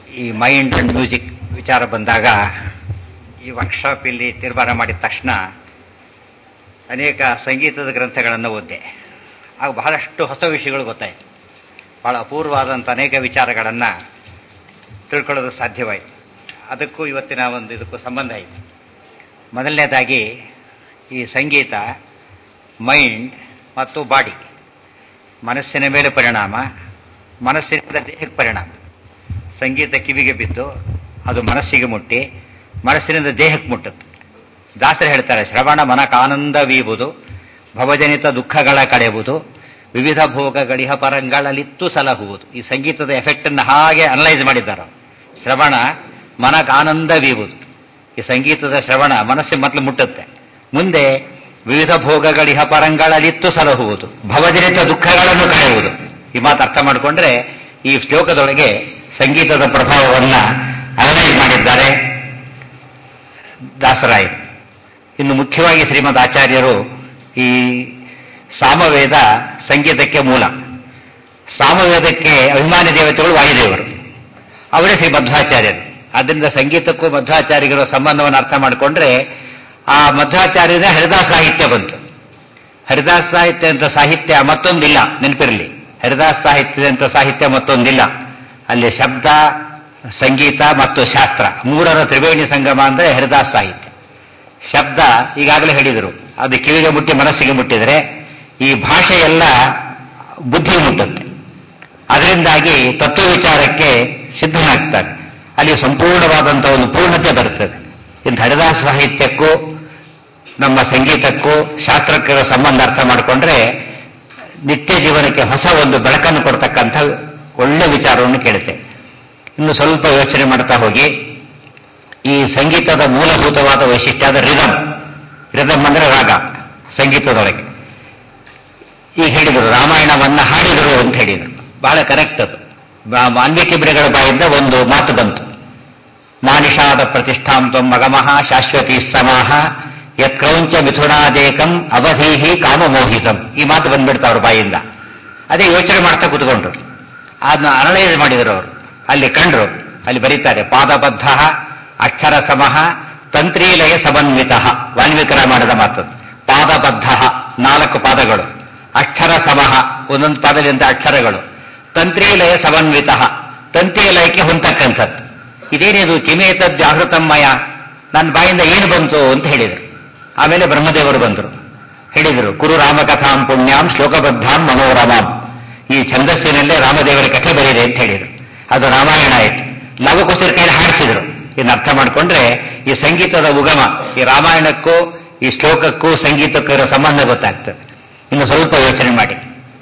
ಈ mind and music ವಿಚಾರ ಬಂದಾಗ ಈ ವರ್ಕ್ಶಾಪ್ ಇಲ್ಲಿ ತೀರ್ಮಾನ ಮಾಡಿದ ತಕ್ಷಣ ಅನೇಕ ಸಂಗೀತದ ಗ್ರಂಥಗಳನ್ನು ಓದಿದೆ ಆಗ ಬಹಳಷ್ಟು ಹೊಸ ವಿಷಯಗಳು ಗೊತ್ತಾಯಿತು ಬಹಳ ಅಪೂರ್ವವಾದಂಥ ಅನೇಕ ವಿಚಾರಗಳನ್ನು ತಿಳ್ಕೊಳ್ಳೋದು ಸಾಧ್ಯವಾಯಿತು ಅದಕ್ಕೂ ಇವತ್ತಿನ ಒಂದು ಇದಕ್ಕೂ ಸಂಬಂಧ ಇದೆ ಮೊದಲನೇದಾಗಿ ಈ ಸಂಗೀತ ಮೈಂಡ್ ಮತ್ತು ಬಾಡಿ ಮನಸ್ಸಿನ ಮೇಲೆ ಪರಿಣಾಮ ಮನಸ್ಸಿನಿಂದ ದೇಹಕ್ಕೆ ಪರಿಣಾಮ ಸಂಗೀತ ಕಿವಿಗೆ ಬಿದ್ದು ಅದು ಮನಸ್ಸಿಗೆ ಮುಟ್ಟಿ ಮನಸ್ಸಿನಿಂದ ದೇಹಕ್ಕೆ ಮುಟ್ಟುತ್ತೆ ದಾಸರು ಹೇಳ್ತಾರೆ ಶ್ರವಣ ಮನಕಾನಂದವೀಬುದು ಭವಜನಿತ ದುಃಖಗಳ ಕಳೆಯುವುದು ವಿವಿಧ ಭೋಗಗಳಿಹ ಪರಂಗಳಲಿತ್ತು ಸಲಹುವುದು ಈ ಸಂಗೀತದ ಎಫೆಕ್ಟ್ ಅನ್ನು ಹಾಗೆ ಅನಲೈಸ್ ಮಾಡಿದ್ದಾರೆ ಶ್ರವಣ ಮನಕಾನಂದವೀಬುದು ಈ ಸಂಗೀತದ ಶ್ರವಣ ಮನಸ್ಸಿಗೆ ಮೊದಲು ಮುಟ್ಟುತ್ತೆ ಮುಂದೆ ವಿವಿಧ ಭೋಗಗಳಿಹ ಪರಂಗಳಲಿತ್ತು ಸಲಹುವುದು ಭವಜನಿತ ದುಃಖಗಳನ್ನು ಕಳೆಯುವುದು ಈ ಮಾತು ಅರ್ಥ ಮಾಡಿಕೊಂಡ್ರೆ ಈ ಶ್ಲೋಕದೊಳಗೆ ಸಂಗೀತದ ಪ್ರಭಾವವನ್ನ ಅನಲೈಸ್ ಮಾಡಿದ್ದಾರೆ ದಾಸರಾಯರು ಇನ್ನು ಮುಖ್ಯವಾಗಿ ಶ್ರೀಮದ್ ಆಚಾರ್ಯರು ಈ ಸಾಮವೇದ ಸಂಗೀತಕ್ಕೆ ಮೂಲ ಸಾಮವೇದಕ್ಕೆ ಅಭಿಮಾನಿ ದೇವತೆಗಳು ವಾಯುದೇವರು ಅವರೇ ಶ್ರೀ ಮಧ್ವಾಚಾರ್ಯರು ಆದ್ದರಿಂದ ಸಂಗೀತಕ್ಕೂ ಮಧ್ವಾಚಾರ್ಯರ ಸಂಬಂಧವನ್ನು ಅರ್ಥ ಮಾಡಿಕೊಂಡ್ರೆ ಆ ಮಧ್ವಾಚಾರ್ಯರೇ ಹರಿದಾಸ ಸಾಹಿತ್ಯ ಬಂತು ಹರಿದಾಸ ಸಾಹಿತ್ಯ ಅಂತ ಸಾಹಿತ್ಯ ಮತ್ತೊಂದಿಲ್ಲ ನೆನಪಿರಲಿ ಹರಿದಾಸ ಸಾಹಿತ್ಯದಂತ ಸಾಹಿತ್ಯ ಮತ್ತೊಂದಿಲ್ಲ ಅಲ್ಲಿ ಶಬ್ದ ಸಂಗೀತ ಮತ್ತು ಶಾಸ್ತ್ರ ಮೂರರ ತ್ರಿವೇಣಿ ಸಂಗಮ ಅಂದರೆ ಹರಿದಾಸ ಸಾಹಿತ್ಯ ಶಬ್ದ ಈಗಾಗಲೇ ಹೇಳಿದರು ಅದು ಕಿವಿಗೆ ಮುಟ್ಟಿ ಮನಸ್ಸಿಗೆ ಮುಟ್ಟಿದರೆ ಈ ಭಾಷೆ ಎಲ್ಲ ಬುದ್ಧಿಗೆ ಮುಟ್ಟುತ್ತೆ ಅದರಿಂದಾಗಿ ತತ್ವ ವಿಚಾರಕ್ಕೆ ಸಿದ್ಧನಾಗ್ತಾರೆ ಅಲ್ಲಿ ಸಂಪೂರ್ಣವಾದಂತಹ ಒಂದು ಪೂರ್ಣತೆ ಬರುತ್ತದೆ ಇಂಥ ಹರಿದಾಸ ಸಾಹಿತ್ಯಕ್ಕೂ ನಮ್ಮ ಸಂಗೀತಕ್ಕೂ ಶಾಸ್ತ್ರಕ್ಕೆ ಸಂಬಂಧ ಅರ್ಥ ಮಾಡಿಕೊಂಡ್ರೆ ನಿತ್ಯ ಜೀವನಕ್ಕೆ ಹೊಸ ಒಂದು ಬೆಳಕನ್ನು ಕೊಡ್ತಕ್ಕಂಥ ಒಳ್ಳೆ ವಿಚಾರವನ್ನು ಕೇಳುತ್ತೆ ಇನ್ನು ಸ್ವಲ್ಪ ಯೋಚನೆ ಮಾಡ್ತಾ ಹೋಗಿ ಈ ಸಂಗೀತದ ಮೂಲಭೂತವಾದ ವೈಶಿಷ್ಟ್ಯ ಆದ ರಿದಮ್ ರಿದಮ್ ಅಂದ್ರೆ ರಾಗ ಸಂಗೀತದೊಳಗೆ ಈಗ ಹೇಳಿದರು ರಾಮಾಯಣವನ್ನ ಹಾಡಿದರು ಅಂತ ಹೇಳಿದರು ಬಹಳ ಕರೆಕ್ಟ್ ಅದು ವಾಲ್ಮೀಕಿ ಬಿಡಗಳ ಬಾಯಿಂದ ಒಂದು ಮಾತು ಬಂತು ಮಾನಿಷಾದ ಪ್ರತಿಷ್ಠಾಂತಂ ಮಗಮಃ ಶಾಶ್ವತಿ ಸಮಾಹ ಯತ್ಕ್ರೌಂಚ ಮಿಥುನಾದೇಕಂ ಅವಧೀಹಿ ಕಾಮಮೋಹಿತಂ ಈ ಮಾತು ಬಂದ್ಬಿಡ್ತಾ ಅವ್ರ ಬಾಯಿಂದ ಅದೇ ಯೋಚನೆ ಮಾಡ್ತಾ ಕೂತ್ಕೊಂಡ್ರು ಅದನ್ನ ಅನಲೈಸ್ ಮಾಡಿದರು ಅವರು ಅಲ್ಲಿ ಕಂಡ್ರು ಅಲ್ಲಿ ಬರೀತಾರೆ ಪಾದಬದ್ಧ ಅಕ್ಷರ ಸಮಃ ತಂತ್ರೀಲಯ ಸಮನ್ವಿತ ವಾಲ್ಮೀಕರ ಮಾಡಿದ ಮಾತು ಪಾದಬದ್ಧ ನಾಲ್ಕು ಪಾದಗಳು ಅಕ್ಷರ ಸಮಃ ಒಂದೊಂದು ಪಾದದಿಂದ ಅಕ್ಷರಗಳು ತಂತ್ರೀಲಯ ಸಮನ್ವಿತ ತಂತ್ರಿಯ ಲಯಕ್ಕೆ ಹೊಂದಕ್ಕಂಥದ್ದು ಇದೇನಿದು ಕಿಮೇತದ್ ಜಾಗೃತಮ್ಮಯ ನನ್ನ ಬಾಯಿಂದ ಏನು ಬಂತು ಅಂತ ಹೇಳಿದರು ಆಮೇಲೆ ಬ್ರಹ್ಮದೇವರು ಬಂದರು ಹೇಳಿದರು ಕುರು ರಾಮಕಥಾಂ ಪುಣ್ಯಾಂ ಶ್ಲೋಕಬದ್ಧಾಂ ಮನೋರಮಾಂ ಈ ಛಂದಸ್ಸಿನಲ್ಲೇ ರಾಮದೇವರ ಕಥೆ ಬರೀದೆ ಅಂತ ಹೇಳಿದರು ಅದು ರಾಮಾಯಣ ಆಯಿತು ಲವಕುಸರ ಕೈಲಿ ಹಾಡಿಸಿದ್ರು ಇನ್ನು ಅರ್ಥ ಮಾಡಿಕೊಂಡ್ರೆ ಈ ಸಂಗೀತದ ಉಗಮ ಈ ರಾಮಾಯಣಕ್ಕೂ ಈ ಶ್ಲೋಕಕ್ಕೂ ಸಂಗೀತಕ್ಕೂ ಇರೋ ಸಂಬಂಧ ಗೊತ್ತಾಗ್ತದೆ ಇನ್ನು ಸ್ವಲ್ಪ ಯೋಚನೆ ಮಾಡಿ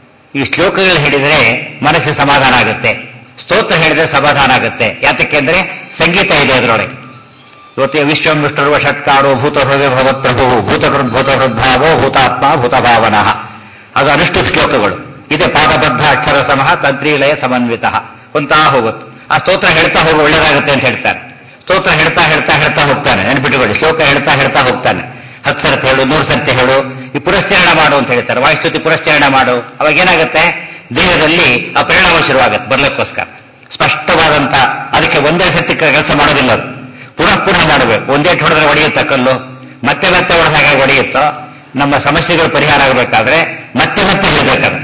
ಈ ಶ್ಲೋಕಗಳು ಹೇಳಿದರೆ ಮನಸ್ಸಿಗೆ ಸಮಾಧಾನ ಆಗುತ್ತೆ ಸ್ತೋತ್ರ ಹೇಳಿದ್ರೆ ಸಮಾಧಾನ ಆಗುತ್ತೆ ಯಾತಕ್ಕೆಂದ್ರೆ ಸಂಗೀತ ಇದೆ ಅದರೊಳಗೆ ಇವತ್ತು ವಿಶ್ವಂ ವಿಷ್ಣುರ್ವ ಷಟ್ಕಾರೋ ಭೂತ ಹೃದಯ ಭಗವತ್ ಪ್ರಭು ಭೂತ ಭೂತ ಹೃದ್ಭಾವೋ ಭೂತಾತ್ಮ ಭೂತಭಾವನ ಅದು ಅನುಷ್ಟು ಶ್ಲೋಕಗಳು ಇದೆ ಪಾದಬದ್ಧ ಅಕ್ಷರ ಸಮಃ ತಂತ್ರೀಲಯ ಸಮನ್ವಿತ ಹೊಂತಾ ಹೋಗುತ್ತೆ ಆ ಸ್ತೋತ್ರ ಹೇಳ್ತಾ ಹೋಗಿ ಒಳ್ಳೇದಾಗುತ್ತೆ ಅಂತ ಹೇಳ್ತಾರೆ ಸ್ತೋತ್ರ ಹೇಳ್ತಾ ಹೇಳ್ತಾ ಹೇಳ್ತಾ ಹೋಗ್ತಾನೆ ನೆನ್ಪಿಟ್ಟುಕೊಳ್ಳಿ ಶ್ಲೋಕ ಹೇಳ್ತಾ ಹೇಳ್ತಾ ಹೋಗ್ತಾನೆ ಹತ್ತು ಸರ್ತಿ ಹೇಳು ನೂರು ಸರ್ತಿ ಹೇಳು ಈ ಪುರಸ್ಕರಣ ಮಾಡು ಅಂತ ಹೇಳ್ತಾರೆ ವಾಯುಸ್ತುತಿ ಪುರಸ್ಕರಣ ಮಾಡು ಅವಾಗ ಏನಾಗುತ್ತೆ ದೇಹದಲ್ಲಿ ಆ ಪರಿಣಾಮ ಶುರುವಾಗುತ್ತೆ ಬರ್ಲಿಕ್ಕೋಸ್ಕರ ಸ್ಪಷ್ಟವಾದಂತ ಅದಕ್ಕೆ ಒಂದೇ ಸರ್ತಿ ಕೆಲಸ ಮಾಡೋದಿಲ್ಲ ಅದು ಪುನಃ ಪುನಃ ಮಾಡಬೇಕು ಒಂದೇ ಹೊಡೆದ್ರೆ ಹೊಡೆಯುತ್ತ ಕಲ್ಲು ಮತ್ತೆ ಮತ್ತೆ ಹೊಡೆದಾಗ ಹೊಡೆಯುತ್ತೋ ನಮ್ಮ ಸಮಸ್ಯೆಗಳು ಪರಿಹಾರ ಆಗಬೇಕಾದ್ರೆ ಮತ್ತೆ ಮತ್ತೆ ಹೇಳ್ಬೇಕಾದ್ರೆ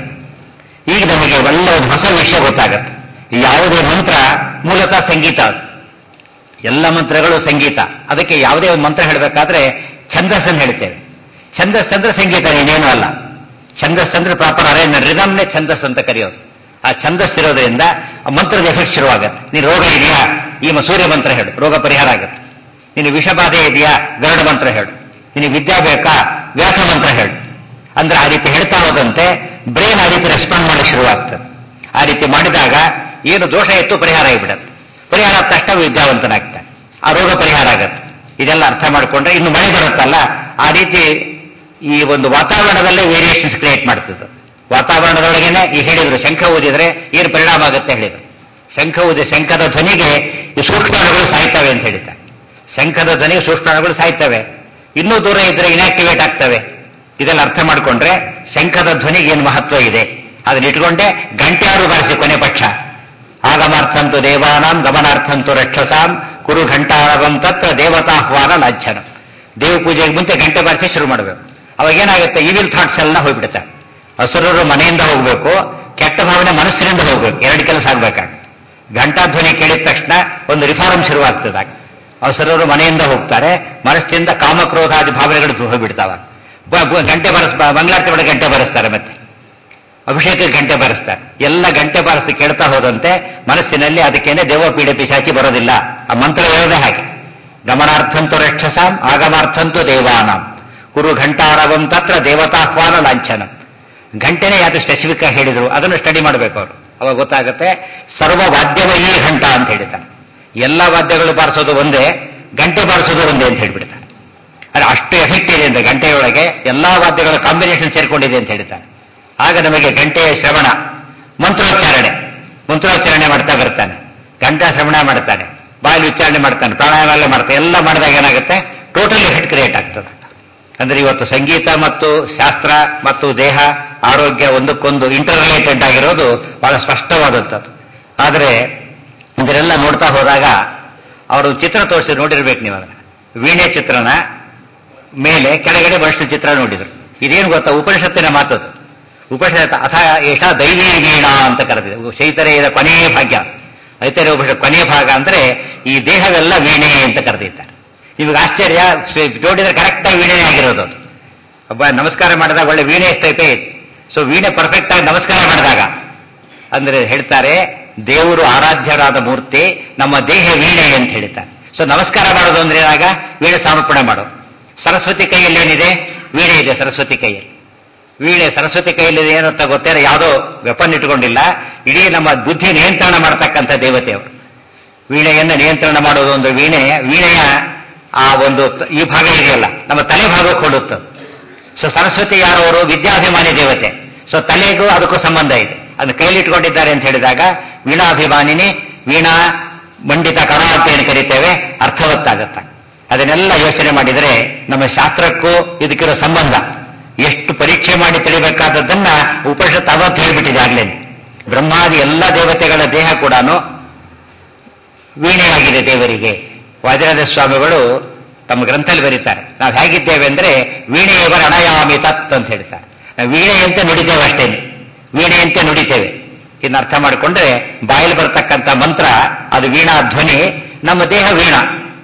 ಈಗ ನಮಗೆ ಒಳ್ಳೆ ಒಂದು ಹೊಸ ವಿಷಯ ಗೊತ್ತಾಗತ್ತೆ ಯಾವುದೇ ಮಂತ್ರ ಮೂಲತಃ ಸಂಗೀತ ಅದು ಎಲ್ಲ ಮಂತ್ರಗಳು ಸಂಗೀತ ಅದಕ್ಕೆ ಯಾವುದೇ ಒಂದು ಮಂತ್ರ ಹೇಳಬೇಕಾದ್ರೆ ಛಂದಸ್ಸನ್ನು ಹೇಳ್ತೇವೆ ಛಂದಸ್ ಅಂದ್ರೆ ಸಂಗೀತ ನೀನೇನು ಅಲ್ಲ ಛಂದಸ್ ಅಂದ್ರೆ ಪ್ರಾಪರ್ ಅರೇಂಜ್ ರಿದಮ್ನೆ ಛಂದಸ್ ಅಂತ ಕರೆಯೋದು ಆ ಛಂದಸ್ ಇರೋದ್ರಿಂದ ಆ ಮಂತ್ರದ ಎಫೆಕ್ಟ್ ಶುರುವಾಗುತ್ತೆ ನೀನು ರೋಗ ಇದೆಯಾ ಈ ಸೂರ್ಯ ಮಂತ್ರ ಹೇಳು ರೋಗ ಪರಿಹಾರ ಆಗುತ್ತೆ ನಿನಗೆ ವಿಷಬಾಧೆ ಇದೆಯಾ ಗರುಡ ಮಂತ್ರ ಹೇಳು ನಿನಗೆ ವಿದ್ಯಾ ಬೇಕಾ ವ್ಯಾಸ ಮಂತ್ರ ಹೇಳು ಅಂದ್ರೆ ಆ ರೀತಿ ಹೇಳ್ತಾ ಹೋದಂತೆ ಬ್ರೈನ್ ಆ ರೀತಿ ರೆಸ್ಪಾಂಡ್ ಮಾಡಕ್ಕೆ ಶುರುವಾಗ್ತದೆ ಆ ರೀತಿ ಮಾಡಿದಾಗ ಏನು ದೋಷ ಇತ್ತು ಪರಿಹಾರ ಆಗಿಬಿಡತ್ತೆ ಪರಿಹಾರ ಆದ ತಕ್ಷಣ ವಿದ್ಯಾವಂತನಾಗ್ತಾನೆ ಆ ರೋಗ ಪರಿಹಾರ ಆಗತ್ತೆ ಇದೆಲ್ಲ ಅರ್ಥ ಮಾಡಿಕೊಂಡ್ರೆ ಇನ್ನು ಮಳೆ ಬರುತ್ತಲ್ಲ ಆ ರೀತಿ ಈ ಒಂದು ವಾತಾವರಣದಲ್ಲೇ ವೇರಿಯೇಷನ್ಸ್ ಕ್ರಿಯೇಟ್ ಮಾಡ್ತದೆ ವಾತಾವರಣದೊಳಗೇನೆ ಈ ಹೇಳಿದ್ರು ಶಂಖ ಊದಿದ್ರೆ ಏನು ಪರಿಣಾಮ ಆಗುತ್ತೆ ಹೇಳಿದ್ರು ಶಂಖ ಊದಿ ಶಂಖದ ಧ್ವನಿಗೆ ಈ ಸೂಕ್ಷ್ಮಾಣುಗಳು ಸಾಯ್ತವೆ ಅಂತ ಹೇಳ್ತಾರೆ ಶಂಖದ ಧ್ವನಿಗೆ ಸೂಕ್ಷ್ಮಾಣುಗಳು ಸಾಯ್ತವೆ ಇನ್ನೂ ದೂರ ಇದ್ರೆ ಇನ್ಆಕ್ಟಿವೇಟ್ ಆಗ್ತವೆ ಇದೆಲ್ಲ ಅರ್ಥ ಮಾಡಿಕೊಂಡ್ರೆ ಶಂಖದ ಧ್ವನಿಗೆ ಏನು ಮಹತ್ವ ಇದೆ ಅದನ್ನ ಇಟ್ಕೊಂಡೆ ಗಂಟೆ ಆರು ಬಾರಿಸಿ ಕೊನೆ ಪಕ್ಷ ಆಗಮಾರ್ಥಂತು ದೇವಾನಾಂ ಗಮನಾರ್ಥಂತು ರಕ್ಷಸಾಂ ಕುರು ಘಂಟಾರವಂ ತತ್ರ ದೇವತಾಹ್ವಾನ ಲಾಂಛನ ದೇವ ಪೂಜೆಗೆ ಮುಂಚೆ ಗಂಟೆ ಬಾರಿಸಿ ಶುರು ಮಾಡಬೇಕು ಅವಾಗ ಏನಾಗುತ್ತೆ ಇವಿಲ್ ಥಾಟ್ಸ್ ಎಲ್ಲ ಹೋಗ್ಬಿಡುತ್ತೆ ಹಸುರರು ಮನೆಯಿಂದ ಹೋಗ್ಬೇಕು ಕೆಟ್ಟ ಭಾವನೆ ಮನಸ್ಸಿನಿಂದ ಹೋಗ್ಬೇಕು ಎರಡು ಕೆಲಸ ಆಗ್ಬೇಕಾಗ ಘಂಟಾಧ್ವನಿ ಕೇಳಿದ ತಕ್ಷಣ ಒಂದು ರಿಫಾರ್ಮ್ ಶುರುವಾಗ್ತದೆ ಅವಸರರು ಮನೆಯಿಂದ ಹೋಗ್ತಾರೆ ಮನಸ್ಸಿನಿಂದ ಕಾಮಕ್ರೋಧಾದಿ ಭಾವನೆಗಳು ಹೋಗ್ಬಿಡ್ತಾವ ಬ- ಬ- ಗಂಟೆ ಬರಸ್ ಬ- ಮಂಗಳಾರತಿ ಒಳಗೆ ಗಂಟೆ ಬರೆಸ್ತಾರೆ ಮತ್ತೆ ಅಭಿಷೇಕಕ್ಕೆ ಗಂಟೆ ಬಾರಿಸ್ತಾರೆ ಎಲ್ಲ ಗಂಟೆ ಬಾರಿಸಿ ಕೇಳ್ತಾ ಹೋದಂತೆ ಮನಸ್ಸಿನಲ್ಲಿ ಅದಕ್ಕೇನೆ ದೇವಪೀಡೆ ಪಿಶಾಚಿ ಬರೋದಿಲ್ಲ ಆ ಮಂತ್ರ ಹೇಳೋದೇ ಹಾಗೆ ಗಮನಾರ್ಥಂತು ರಕ್ಷಸಾಂ ಆಗಮಾರ್ಥಂತು ದೇವಾನಾಂ ಕುರು ಘಂಟಾರವಂ ತತ್ರ ದೇವತಾಹ್ವಾನ ಲಾಂಛನ ಗಂಟೆನೇ ಯಾವುದು ಸ್ಪೆಸಿಫಿಕ್ ಆಗಿ ಹೇಳಿದ್ರು ಅದನ್ನು ಸ್ಟಡಿ ಮಾಡಬೇಕು ಅವರು ಅವಾಗ ಗೊತ್ತಾಗುತ್ತೆ ಸರ್ವ ವಾದ್ಯವೈ ಘಂಟ ಅಂತ ಹೇಳಿದ್ದಾರೆ ಎಲ್ಲ ವಾದ್ಯಗಳು ಬಾರಿಸೋದು ಒಂದೇ ಗಂಟೆ ಬಾರಿಸೋದು ಒಂದೇ ಅಂತ ಹೇಳ್ಬಿಡ್ತಾರೆ ಅದು ಅಷ್ಟು ಎಫೆಕ್ಟ್ ಇದೆ ಅಂತ ಗಂಟೆಯೊಳಗೆ ಎಲ್ಲಾ ವಾದ್ಯಗಳ ಕಾಂಬಿನೇಷನ್ ಸೇರ್ಕೊಂಡಿದೆ ಅಂತ ಹೇಳ್ತಾರೆ ಆಗ ನಮಗೆ ಗಂಟೆಯ ಶ್ರವಣ ಮಂತ್ರೋಚ್ಚಾರಣೆ ಮಂತ್ರೋಚ್ಚಾರಣೆ ಮಾಡ್ತಾ ಬರ್ತಾನೆ ಗಂಟಾ ಶ್ರವಣ ಮಾಡ್ತಾನೆ ಬಾಯಲ್ಲಿ ಉಚ್ಚಾರಣೆ ಮಾಡ್ತಾನೆ ಪ್ರಾಣಾಯಾಮ ಎಲ್ಲ ಮಾಡ್ತಾನೆ ಎಲ್ಲ ಮಾಡಿದಾಗ ಏನಾಗುತ್ತೆ ಟೋಟಲ್ ಎಫೆಕ್ಟ್ ಕ್ರಿಯೇಟ್ ಆಗ್ತದೆ ಅಂದ್ರೆ ಇವತ್ತು ಸಂಗೀತ ಮತ್ತು ಶಾಸ್ತ್ರ ಮತ್ತು ದೇಹ ಆರೋಗ್ಯ ಒಂದಕ್ಕೊಂದು ಇಂಟರ್ ರಿಲೇಟೆಡ್ ಆಗಿರೋದು ಬಹಳ ಸ್ಪಷ್ಟವಾದಂಥದ್ದು ಆದರೆ ಇದನ್ನೆಲ್ಲ ನೋಡ್ತಾ ಹೋದಾಗ ಅವರು ಚಿತ್ರ ತೋರಿಸಿ ನೋಡಿರ್ಬೇಕು ನೀವು ಅದನ್ನ ವೀಣೆ ಚಿತ್ರನ ಮೇಲೆ ಕೆಳಗಡೆ ಮನುಷ್ಯ ಚಿತ್ರ ನೋಡಿದ್ರು ಇದೇನು ಗೊತ್ತಾ ಉಪನಿಷತ್ತಿನ ಮಾತದು ಉಪನಿಷತ್ ಅಥ ಏಷ ದೈವೀ ವೀಣಾ ಅಂತ ಕರೆದಿದೆ ಚೈತರೆಯದ ಕೊನೆಯ ಭಾಗ್ಯ ಐತರೆ ಉಪನಿಷತ್ ಕೊನೆಯ ಭಾಗ ಅಂದ್ರೆ ಈ ದೇಹವೆಲ್ಲ ವೀಣೆ ಅಂತ ಕರೆದಿದ್ದಾರೆ ನಿಮಗೆ ಆಶ್ಚರ್ಯ ಸ- ಜೋಡಿದ್ರೆ ಕರೆಕ್ಟಾಗಿ ವೀಣೆನೇ ಆಗಿರೋದು ಅದು ಒಬ್ಬ ನಮಸ್ಕಾರ ಮಾಡಿದಾಗ ಒಳ್ಳೆ ವೀಣೆ ಎಷ್ಟೈತೆ ಸೊ ವೀಣೆ ಪರ್ಫೆಕ್ಟ್ ಆಗಿ ನಮಸ್ಕಾರ ಮಾಡಿದಾಗ ಅಂದ್ರೆ ಹೇಳ್ತಾರೆ ದೇವರು ಆರಾಧ್ಯರಾದ ಮೂರ್ತಿ ನಮ್ಮ ದೇಹ ವೀಣೆ ಅಂತ ಹೇಳ್ತಾರೆ ಸೊ ನಮಸ್ಕಾರ ಮಾಡೋದು ಅಂದ್ರೆ ಏನಾಗ ವೀಣೆ ಸಮರ್ಪಣೆ ಮಾಡೋದು ಸರಸ್ವತಿ ಕೈಯಲ್ಲಿ ಏನಿದೆ ವೀಣೆ ಇದೆ ಸರಸ್ವತಿ ಕೈಯಲ್ಲಿ ವೀಣೆ ಸರಸ್ವತಿ ಕೈಯಲ್ಲಿ ಏನು ಅಂತ ಗೊತ್ತೇನೆ ಯಾವುದೋ ವೆಪನ್ ಇಟ್ಕೊಂಡಿಲ್ಲ ಇಡೀ ನಮ್ಮ ಬುದ್ಧಿ ನಿಯಂತ್ರಣ ಮಾಡ್ತಕ್ಕಂಥ ದೇವತೆ ಅವರು ವೀಣೆಯನ್ನು ನಿಯಂತ್ರಣ ಮಾಡೋದು ಒಂದು ವೀಣೆ ವೀಣೆಯ ಆ ಒಂದು ತ- ಈ ಭಾಗ ಇದೆಯಲ್ಲ ನಮ್ಮ ತಲೆ ಭಾಗಕ್ಕೆ ಕೊಡುತ್ತದೆ ಸೊ ಸರಸ್ವತಿ ಯಾರವರು ವಿದ್ಯಾಭಿಮಾನಿ ದೇವತೆ ಸೊ ತಲೆಗೂ ಅದಕ್ಕೂ ಸಂಬಂಧ ಇದೆ ಅದನ್ನ ಕೈಲಿಟ್ಕೊಂಡಿದ್ದಾರೆ ಅಂತ ಹೇಳಿದಾಗ ವೀಣಾಭಿಮಾನಿನಿ ವೀಣಾ ಮಂಡಿತ ಕರ ಅಂತ ಏನು ಕರಿತೇವೆ ಅರ್ಥವತ್ತಾಗತ್ತ ಅದನ್ನೆಲ್ಲ ಯೋಚನೆ ಮಾಡಿದರೆ ನಮ್ಮ ಶಾಸ್ತ್ರಕ್ಕೂ ಇದಕ್ಕಿರೋ ಸಂಬಂಧ ಎಷ್ಟು ಪರೀಕ್ಷೆ ಮಾಡಿ ತಿಳಿಬೇಕಾದದ್ದನ್ನ ಉಪನಿಷತ್ ಅವತ್ತು ಹೇಳ್ಬಿಟ್ಟಿದೆ ಆಗ್ಲೇನೆ ಬ್ರಹ್ಮಾದಿ ಎಲ್ಲ ದೇವತೆಗಳ ದೇಹ ಕೂಡ ವೀಣೆಯಾಗಿದೆ ದೇವರಿಗೆ ವಾದಿರಾಜ ಸ್ವಾಮಿಗಳು ತಮ್ಮ ಗ್ರಂಥದಲ್ಲಿ ಬರೀತಾರೆ ನಾವು ಹೇಗಿದ್ದೇವೆ ಅಂದ್ರೆ ವೀಣೆಯವರ ಅಣಯಾಮಿ ತತ್ ಅಂತ ಹೇಳ್ತಾರೆ ನಾವು ವೀಣೆಯಂತೆ ನುಡಿತೇವೆ ಅಷ್ಟೇನೆ ವೀಣೆಯಂತೆ ನುಡಿತೇವೆ ಇನ್ನು ಅರ್ಥ ಮಾಡಿಕೊಂಡ್ರೆ ಬಾಯಲ್ಲಿ ಬರ್ತಕ್ಕಂಥ ಮಂತ್ರ ಅದು ವೀಣಾ ಧ್ವನಿ ನಮ್ಮ ದೇಹ ವೀಣಾ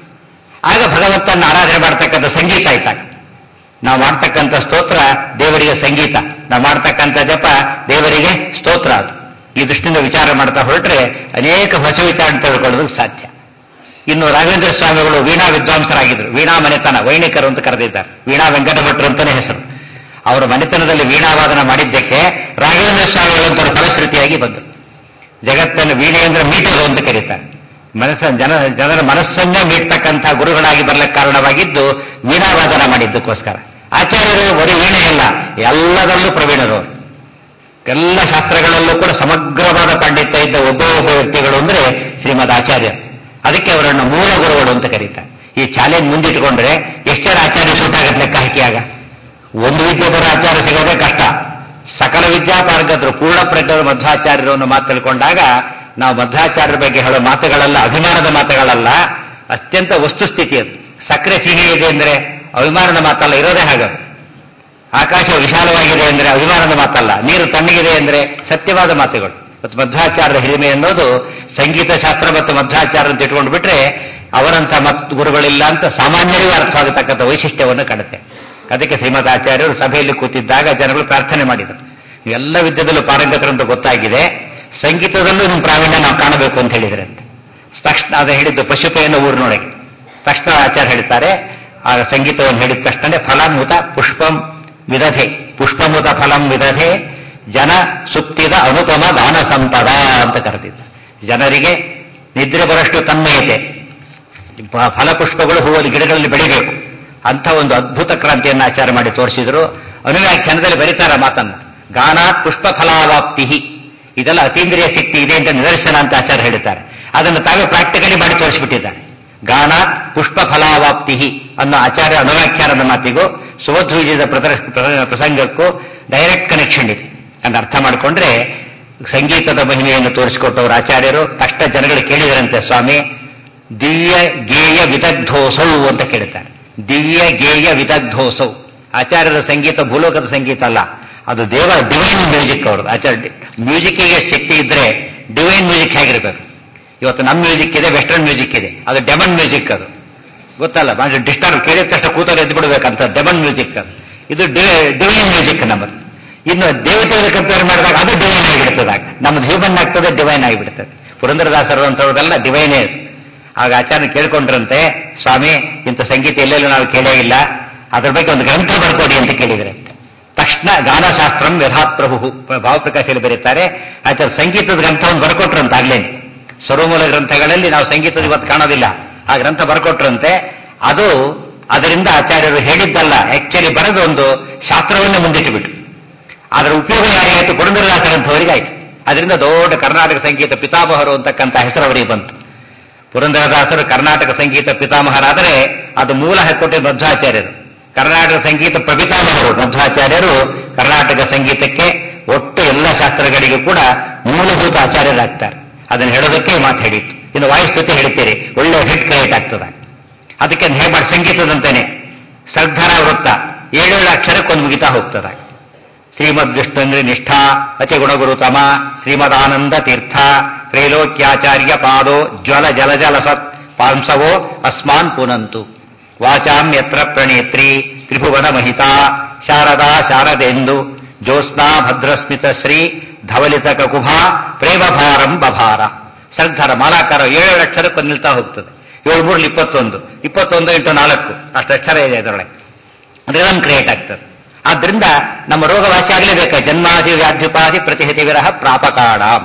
ಆಗ ಭಗವಂತನ ಆರಾಧನೆ ಮಾಡ್ತಕ್ಕಂಥ ಸಂಗೀತ ಆಯ್ತಾಗ ನಾವು ಮಾಡ್ತಕ್ಕಂಥ ಸ್ತೋತ್ರ ದೇವರಿಗೆ ಸಂಗೀತ ನಾವು ಮಾಡ್ತಕ್ಕಂಥ ಜಪ ದೇವರಿಗೆ ಸ್ತೋತ್ರ ಅದು ಈ ದೃಷ್ಟಿಯಿಂದ ವಿಚಾರ ಮಾಡ್ತಾ ಹೊರಟ್ರೆ ಅನೇಕ ಹೊಸ ವಿಚಾರ ತಿಳ್ಕೊಳ್ಳೋದಕ್ಕೆ ಸಾಧ್ಯ ಇನ್ನು ರಾಘವೇಂದ್ರ ಸ್ವಾಮಿಗಳು ವೀಣಾ ವಿದ್ವಾಂಸರಾಗಿದ್ರು ವೀಣಾ ಮನೆತನ ವೈಣಿಕರು ಅಂತ ಕರೆದಿದ್ದಾರೆ ವೀಣಾ ವೆಂಕಟ ಭಟ್ರು ಅಂತಾನೆ ಹೆಸರು ಅವರ ಮನೆತನದಲ್ಲಿ ವೀಣಾವಾದನ ಮಾಡಿದ್ದಕ್ಕೆ ರಾಘವೇಂದ್ರ ಸ್ವಾಮಿಗಳು ಅಂತ ಫಲಶ್ರುತಿಯಾಗಿ ಬಂದರು ಜಗತ್ತನ್ನು ವೀಣೆ ಅಂದ್ರೆ ಮೀಟೋದು ಅಂತ ಕರೀತಾರೆ ಮನಸ್ಸ ಜನ ಜನರ ಮನಸ್ಸನ್ನೇ ಮೀಟ್ತಕ್ಕಂಥ ಗುರುಗಳಾಗಿ ಬರ್ಲಿಕ್ಕೆ ಕಾರಣವಾಗಿದ್ದು ವೀಣಾವಾದನ ಮಾಡಿದ್ದಕ್ಕೋಸ್ಕರ ಆಚಾರ್ಯರು ಬರೀ ವೀಣೆ ಅಲ್ಲ ಎಲ್ಲದರಲ್ಲೂ ಪ್ರವೀಣರು ಅವರು. ಎಲ್ಲ ಶಾಸ್ತ್ರಗಳಲ್ಲೂ ಕೂಡ ಸಮಗ್ರವಾದ ಪಾಂಡಿತ್ಯ ಇದ್ದ ಒಬ್ಬ ಒಬ್ಬ ವ್ಯಕ್ತಿಗಳು ಅಂದ್ರೆ ಶ್ರೀಮದ್ ಆಚಾರ್ಯ ಅದಕ್ಕೆ ಅವರನ್ನು ಮೂಲ ಗುರುಗಳು ಅಂತ ಕರೀತಾರೆ ಈ ಚಾಲೆಂಜ್ ಮುಂದಿಟ್ಕೊಂಡ್ರೆ ಎಷ್ಟು ಜನ ಆಚಾರ್ಯ ಸೂಟಾಗತ್ತೆ ಲೆಕ್ಕ ಹಾಕಿಯಾಗ ಒಂದು ವಿದ್ಯೆ ಬರೋ ಆಚಾರ್ಯ ಸಿಗೋದೇ ಕಷ್ಟ ಸಕಲ ವಿದ್ಯಾಪಾರ್ಗದ್ರು ಪೂರ್ಣ ಪ್ರಜ್ಞರ ಮಧ್ವಾಚಾರ್ಯರು ಅನ್ನೋ ಮಾತು ತಿಳ್ಕೊಂಡಾಗ ನಾವು ಮಧ್ವಾಚಾರ್ಯರ ಬಗ್ಗೆ ಹೇಳೋ ಮಾತುಗಳಲ್ಲ ಅಭಿಮಾನದ ಮಾತುಗಳಲ್ಲ ಅತ್ಯಂತ ವಸ್ತುಸ್ಥಿತಿ ಅದು ಸಕ್ಕರೆ ಸಿಹಿ ಇದೆ ಅಂದ್ರೆ ಅಭಿಮಾನದ ಮಾತಲ್ಲ ಇರೋದೇ ಹಾಗೆ ಆಕಾಶ ವಿಶಾಲವಾಗಿದೆ ಅಂದ್ರೆ ಅಭಿಮಾನದ ಮಾತಲ್ಲ ನೀರು ತಣ್ಣಗಿದೆ ಅಂದ್ರೆ ಸತ್ಯವಾದ ಮಾತುಗಳು ಮತ್ತು ಮಧ್ವಾಚಾರ್ಯರ ಹಿರಿಮೆ ಅನ್ನೋದು ಸಂಗೀತ ಶಾಸ್ತ್ರ ಮತ್ತು ಮಧ್ವಾಚಾರ್ಯ ಅಂತ ಇಟ್ಕೊಂಡು ಬಿಟ್ರೆ ಅವರಂತ ಮತ್ ಗುರುಗಳಿಲ್ಲ ಅಂತ ಸಾಮಾನ್ಯರಿಗೂ ಅರ್ಥವಾಗತಕ್ಕಂಥ ವೈಶಿಷ್ಟ್ಯವನ್ನು ಕಾಣುತ್ತೆ ಅದಕ್ಕೆ ಶ್ರೀಮದ್ ಆಚಾರ್ಯರು ಸಭೆಯಲ್ಲಿ ಕೂತಿದ್ದಾಗ ಜನಗಳು ಪ್ರಾರ್ಥನೆ ಮಾಡಿದರು ಎಲ್ಲ ವಿದ್ಯೆದಲ್ಲೂ ಪಾರಂಗತರು ಅಂತ ಗೊತ್ತಾಗಿದೆ ಸಂಗೀತದಲ್ಲೂ ನಿಮ್ಮ ಪ್ರಾವೀಣ್ಯ ನಾವು ಕಾಣಬೇಕು ಅಂತ ಹೇಳಿದ್ರೆ ತಕ್ಷಣ ಅದು ಹೇಳಿದ್ದು ಪಶುಪೆಯನ್ನು ಊರಿನೊಳಗೆ ತಕ್ಷಣ ಆಚಾರ್ಯ ಹೇಳ್ತಾರೆ ಆ ಸಂಗೀತವನ್ನು ಹೇಳಿದ ತಕ್ಷಣ ಫಲಮುತ ಪುಷ್ಪಂ ವಿದಧೆ ಪುಷ್ಪಮುತ ಫಲಂ ವಿದಧೆ ಜನ ಸುತ್ತಿದ ಅನುಪಮ ದಾನ ಸಂಪದ ಅಂತ ಕರೆದಿದ್ದ ಜನರಿಗೆ ನಿದ್ರೆ ಬರಷ್ಟು ತನ್ಮಯತೆ ಪ- ಫಲಪುಷ್ಪಗಳು ಹೂವಲ್ಲಿ ಗಿಡಗಳಲ್ಲಿ ಬೆಳಿಬೇಕು ಅಂತ ಒಂದು ಅದ್ಭುತ ಕ್ರಾಂತಿಯನ್ನು ಆಚಾರ ಮಾಡಿ ತೋರಿಸಿದ್ರು ಅನುವ್ಯಾಖ್ಯಾನದಲ್ಲಿ ಬರೀತಾರ ಮಾತನ್ನ ಗಾನಾತ್ ಪುಷ್ಪ ಫಲಾವಾಪ್ತಿ ಇದೆಲ್ಲ ಅತೀಂದ್ರಿಯ ಶಕ್ತಿ ಇದೆ ಅಂತ ನಿದರ್ಶನ ಅಂತ ಆಚಾರ ಹೇಳ್ತಾರೆ ಅದನ್ನು ತಾವೇ ಪ್ರಾಕ್ಟಿಕಲಿ ಮಾಡಿ ತೋರಿಸಿಬಿಟ್ಟಿದ್ದಾರೆ ಗಾನಾತ್ ಪುಷ್ಪ ಫಲಾವಾಪ್ತಿ ಅನ್ನೋ ಆಚಾರ್ಯ ಅನುವ್ಯಾಖ್ಯಾನದ ಮಾತಿಗೂ ಸುವಧ್ವಿಜಯದ ಪ್ರದರ್ಶ- ಪ್ರ- ಪ್ರಸಂಗಕ್ಕೂ ಡೈರೆಕ್ಟ್ ಕನೆಕ್ಷನ್ ಇದೆ ಅಂತ ಅರ್ಥ ಮಾಡಿಕೊಂಡ್ರೆ ಸಂಗೀತದ ಮಹಿಮೆಯನ್ನು ತೋರಿಸಿಕೊಟ್ಟವರು ಆಚಾರ್ಯರು ಕಷ್ಟ ಜನಗಳು ಕೇಳಿದರಂತೆ ಸ್ವಾಮಿ ದಿವ್ಯ ಗೇಯ ವಿದಗ್ಧೋಸೌ ಅಂತ ಕೇಳ್ತಾರೆ ದಿವ್ಯ ಗೇಯ ವಿದಗ್ಧೋಸೌ ಆಚಾರ್ಯರ ಸಂಗೀತ ಭೂಲೋಕದ ಸಂಗೀತ ಅಲ್ಲ ಅದು ದೇವ ಡಿವೈನ್ ಮ್ಯೂಸಿಕ್ ಅವ್ರದ್ದು ಆಚಾರ್ಯ ಮ್ಯೂಸಿಕ್ಕಿಗೆ ಶಕ್ತಿ ಇದ್ರೆ ಡಿವೈನ್ ಮ್ಯೂಸಿಕ್ ಹೇಗಿರ್ಬೇಕು ಇವತ್ತು ನಮ್ಮ ಮ್ಯೂಸಿಕ್ ಇದೆ ವೆಸ್ಟರ್ನ್ ಮ್ಯೂಸಿಕ್ ಇದೆ ಅದು ಡೆಮನ್ ಮ್ಯೂಸಿಕ್ ಅದು ಗೊತ್ತಲ್ಲ ಮಾಡಿ ಡಿಸ್ಟರ್ಬ್ ಕೇಳಿದ ತಕ್ಷಣ ಕೂತರು ಎದ್ದು ಬಿಡ್ಬೇಕಂತ ಡೆಮನ್ ಮ್ಯೂಸಿಕ್ ಅದು ಇದು ಡಿವೈನ್ ಮ್ಯೂಸಿಕ್ ನಮ್ಮದು ಇನ್ನು ದೇವತೆಗಳ ಕಂಪೇರ್ ಮಾಡಿದಾಗ ಅದು ಡಿವೈನ್ ಆಗಿಬಿಡ್ತದಾಗ ನಮ್ದು ಹ್ಯೂಮನ್ ಆಗ್ತದೆ ಡಿವೈನ್ ಆಗಿಬಿಡ್ತದೆ ಪುರಂದರದಾಸರು ಅಂತವ್ರದೆಲ್ಲ ಡಿವೈನೇ ಆಗ ಆಚಾರ್ಯ ಕೇಳ್ಕೊಂಡ್ರಂತೆ ಸ್ವಾಮಿ ಇಂಥ ಸಂಗೀತ ಎಲ್ಲೆಲ್ಲೂ ನಾವು ಕೇಳೇ ಇಲ್ಲ ಅದ್ರ ಬಗ್ಗೆ ಒಂದು ಗ್ರಂಥ ಬರ್ಕೊಡಿ ಅಂತ ಕೇಳಿದ್ರೆ ತಕ್ಷಣ ಗಾನಶಾಸ್ತ್ರಂ ಯಥಾತ್ ಪ್ರಭು ಭಾವಪ್ರಕಾಶಲ್ಲಿ ಬರೀತಾರೆ ಆಚಾರ್ಯ ಸಂಗೀತದ ಗ್ರಂಥವನ್ನು ಬರ್ಕೊಟ್ರಂತ ಆಗ್ಲೇನೆ ಸರ್ವಮೂಲ ಗ್ರಂಥಗಳಲ್ಲಿ ನಾವು ಸಂಗೀತದ ಇವತ್ತು ಕಾಣೋದಿಲ್ಲ ಆ ಗ್ರಂಥ ಬರ್ಕೊಟ್ರಂತೆ ಅದು ಅದರಿಂದ ಆಚಾರ್ಯರು ಹೇಳಿದ್ದಲ್ಲ ಆಕ್ಚುಲಿ ಬರೆದು ಒಂದು ಶಾಸ್ತ್ರವನ್ನೇ ಮುಂದಿಟ್ಟುಬಿಟ್ಟು ಅದರ ಉಪಯೋಗ ಯಾರಿಗಾಯ್ತು ಪುರಂದರದಾಸರಂಥವರಿಗೆ ಆಯ್ತು ಅದರಿಂದ ದೊಡ್ಡ ಕರ್ನಾಟಕ ಸಂಗೀತ ಪಿತಾಮಹರು ಅಂತಕ್ಕಂಥ ಹೆಸರು ಅವರಿಗೆ ಬಂತು ಪುರಂದರದಾಸರು ಕರ್ನಾಟಕ ಸಂಗೀತ ಪಿತಾಮಹರಾದರೆ ಅದು ಮೂಲ ಹಾಕೊಟ್ಟಿದ್ದ ಮಧ್ವಾಚಾರ್ಯರು ಕರ್ನಾಟಕ ಸಂಗೀತ ಪ್ರಪಿತಾಮಹರು ಮಧ್ವಾಚಾರ್ಯರು ಕರ್ನಾಟಕ ಸಂಗೀತಕ್ಕೆ ಒಟ್ಟು ಎಲ್ಲ ಶಾಸ್ತ್ರಗಳಿಗೂ ಕೂಡ ಮೂಲಭೂತ ಆಚಾರ್ಯರಾಗ್ತಾರೆ ಅದನ್ನು ಹೇಳೋದಕ್ಕೆ ಮಾತು ಹೇಳಿತ್ತು ಇನ್ನು ವಾಯುಸ್ತುತಿ ಹೇಳ್ತೀರಿ ಒಳ್ಳೆ ಹಿಟ್ ಕ್ರಿಯೇಟ್ ಆಗ್ತದೆ ಅದಕ್ಕೆ ಹೇಗೆ ಮಾಡಿ ಸಂಗೀತದಂತಾನೆ ಶ್ರದ್ಧರ ವೃತ್ತ ಏಳೇಳು ಅಕ್ಷರಕ್ಕೊಂದು ಮುಗಿತಾ ಹೋಗ್ತದೆ ಶ್ರೀಮದ್ ವಿಷ್ಣುಂಗ್ರಿ ನಿಷ್ಠಾ ಅತಿ ಗುಣಗುರುತಮ ಶ್ರೀಮದಾನಂದ ತೀರ್ಥ ತ್ರೈಲೋಕ್ಯಾಚಾರ್ಯ ಪಾದೋ ಜ್ವಲ ಜಲ ಜಲ ಸತ್ ಪಾಂಸವೋ ಅಸ್ಮಾನ್ ಪುನಂತು ವಾಚಾಂ ಯತ್ರ ಪ್ರಣೇತ್ರಿ ತ್ರಿಭುವನ ಮಹಿತಾ ಶಾರದಾ ಶಾರದೆಂದು ಜ್ಯೋತ್ಸ್ನಾ ಭದ್ರಸ್ಮಿತ ಶ್ರೀ ಧವಲಿತ ಕಕುಭಾ ಪ್ರೇಮಭಾರಂ ಬಭಾರ ಶ್ರದ್ಧರ ಮಾಲಾಕಾರ ಏಳೇಳು ಅಕ್ಷರಕ್ಕೊಂದು ನಿಲ್ತಾ ಹೋಗ್ತದೆ ಏಳು ಮೂರಲ್ಲಿ ಇಪ್ಪತ್ತೊಂದು ಇಪ್ಪತ್ತೊಂದು ಇಂಟು ನಾಲ್ಕು ಅಷ್ಟು ಅಕ್ಷರ ಇದೆ ಅದರೊಳಗೆ ರಿದಮ್ ಕ್ರಿಯೇಟ್ ಆಗ್ತದೆ ಆದ್ರಿಂದ ನಮ್ಮ ರೋಗ ವಾಸಿ ಆಗಲೇಬೇಕು ಜನ್ಮಾದಿ ವ್ಯಾಧ್ಯುಪಾದಿ ಪ್ರತಿಹಿತಿ ವಿರಹ ಪ್ರಾಪಕಾಡಾಂ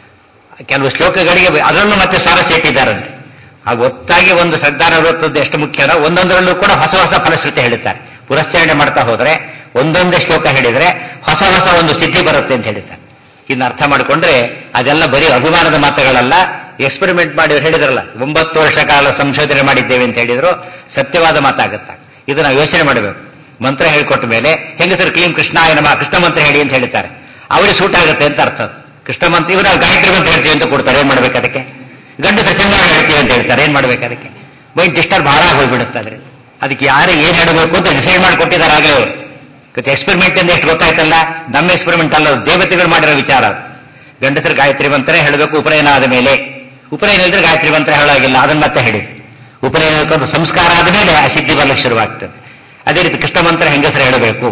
ಕೆಲವು ಶ್ಲೋಕಗಳಿಗೆ ಅದರಲ್ಲೂ ಮತ್ತೆ ಸಾರಸ್ಯ ಇಟ್ಟಿದ್ದಾರಂತೆ ಆ ಒತ್ತಾಗಿ ಒಂದು ಶ್ರದ್ಧಾನ ವೃತ್ತದ್ದು ಎಷ್ಟು ಮುಖ್ಯನೋ ಒಂದೊಂದರಲ್ಲೂ ಕೂಡ ಹೊಸ ಹೊಸ ಫಲಶ್ರುತಿ ಹೇಳುತ್ತಾರೆ ಪುರಸ್ಕರಣೆ ಮಾಡ್ತಾ ಹೋದ್ರೆ ಒಂದೊಂದೇ ಶ್ಲೋಕ ಹೇಳಿದ್ರೆ ಹೊಸ ಹೊಸ ಒಂದು ಸಿದ್ಧಿ ಬರುತ್ತೆ ಅಂತ ಹೇಳಿದ್ದಾರೆ ಇನ್ನು ಅರ್ಥ ಮಾಡಿಕೊಂಡ್ರೆ ಅದೆಲ್ಲ ಬರೀ ಅಭಿಮಾನದ ಮಾತುಗಳಲ್ಲ ಎಕ್ಸ್ಪೆರಿಮೆಂಟ್ ಮಾಡಿ ಹೇಳಿದ್ರಲ್ಲ ಒಂಬತ್ತು ವರ್ಷ ಕಾಲ ಸಂಶೋಧನೆ ಮಾಡಿದ್ದೇವೆ ಅಂತ ಹೇಳಿದ್ರು ಸತ್ಯವಾದ ಮಾತಾಗುತ್ತಾ ಇದು ನಾವು ಯೋಚನೆ ಮಾಡಬೇಕು ಮಂತ್ರ ಹೇಳ್ಕೊಟ್ಟ ಮೇಲೆ ಹೆಂಗಸರು ಕ್ಲೀಂ ಕೃಷ್ಣ ನಮ ಕೃಷ್ಣ ಮಂತ್ರ ಹೇಳಿ ಅಂತ ಹೇಳ್ತಾರೆ ಅವರಿಗೆ ಸೂಟ್ ಆಗುತ್ತೆ ಅಂತ ಅರ್ಥ ಕೃಷ್ಣ ಮಂತ್ರ ಇವರು ಗಾಯತ್ರಿ ಮಂತ್ರ ಹೇಳ್ತೀವಿ ಅಂತ ಕೊಡ್ತಾರೆ ಏನ್ ಮಾಡ್ಬೇಕು ಅದಕ್ಕೆ ಗಂಡಸರು ಚಂದ್ರ ಹೇಳ್ತೀವಿ ಅಂತ ಹೇಳ್ತಾರೆ ಏನ್ ಮಾಡ್ಬೇಕು ಅದಕ್ಕೆ ಮೈಂಡ್ ಡಿಸ್ಟರ್ಬ್ ಭಾಳ ಹೋಗ್ಬಿಡುತ್ತೆ ಅದ್ರೆ ಅದಕ್ಕೆ ಯಾರು ಏನ್ ಹೇಳಬೇಕು ಅಂತ ಡಿಸೈಡ್ ಮಾಡಿಕೊಟ್ಟಿದ್ದಾರೆ ಆಗಲೇ ಅವರು ಎಕ್ಸ್ಪೆರಿಮೆಂಟ್ ಅಂತ ಎಷ್ಟು ಗೊತ್ತಾಯ್ತಲ್ಲ ನಮ್ಮ ಎಕ್ಸ್ಪೆರಿಮೆಂಟ್ ಅಲ್ಲ ದೇವತೆಗಳು ಮಾಡಿರೋ ವಿಚಾರ ಗಂಡಸರು ಗಾಯತ್ರಿ ಮಂತ್ರ ಹೇಳಬೇಕು ಉಪನಯನ ಆದ ಮೇಲೆ ಉಪನಯನ ಇದ್ರೆ ಗಾಯತ್ರಿ ಮಂತ್ರ ಹೇಳೋಗಿಲ್ಲ ಅದನ್ನ ಮತ್ತೆ ಹೇಳಿ ಉಪನಯನಕ್ಕೊಂದು ಸಂಸ್ಕಾರ ಆದ ಮೇಲೆ ಆ ಸಿದ್ಧಿ ಬರ್ಲಿಕ್ಕೆ ಶುರುವಾಗ್ತದೆ ಅದೇ ರೀತಿ ಕೃಷ್ಣ ಮಂತ್ರ ಹೆಂಗಸರು ಹೇಳಬೇಕು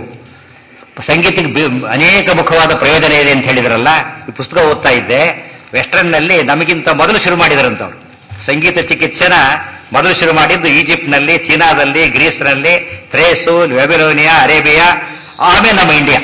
ಸಂಗೀತಕ್ಕೆ ಅನೇಕ ಮುಖವಾದ ಪ್ರಯೋಜನ ಇದೆ ಅಂತ ಹೇಳಿದ್ರಲ್ಲ ಈ ಪುಸ್ತಕ ಓದ್ತಾ ಇದ್ದೆ ವೆಸ್ಟರ್ನ್ ನಲ್ಲಿ ನಮಗಿಂತ ಮೊದಲು ಶುರು ಮಾಡಿದರಂತವ್ರು ಸಂಗೀತ ಚಿಕಿತ್ಸೆನ ಮೊದಲು ಶುರು ಮಾಡಿದ್ದು ಈಜಿಪ್ಟ್ನಲ್ಲಿ ಚೀನಾದಲ್ಲಿ ಗ್ರೀಸ್ನಲ್ಲಿ ಥ್ರೇಸು ವೆಬಿಲೋನಿಯಾ ಅರೇಬಿಯಾ ಆಮೇಲೆ ನಮ್ಮ ಇಂಡಿಯಾ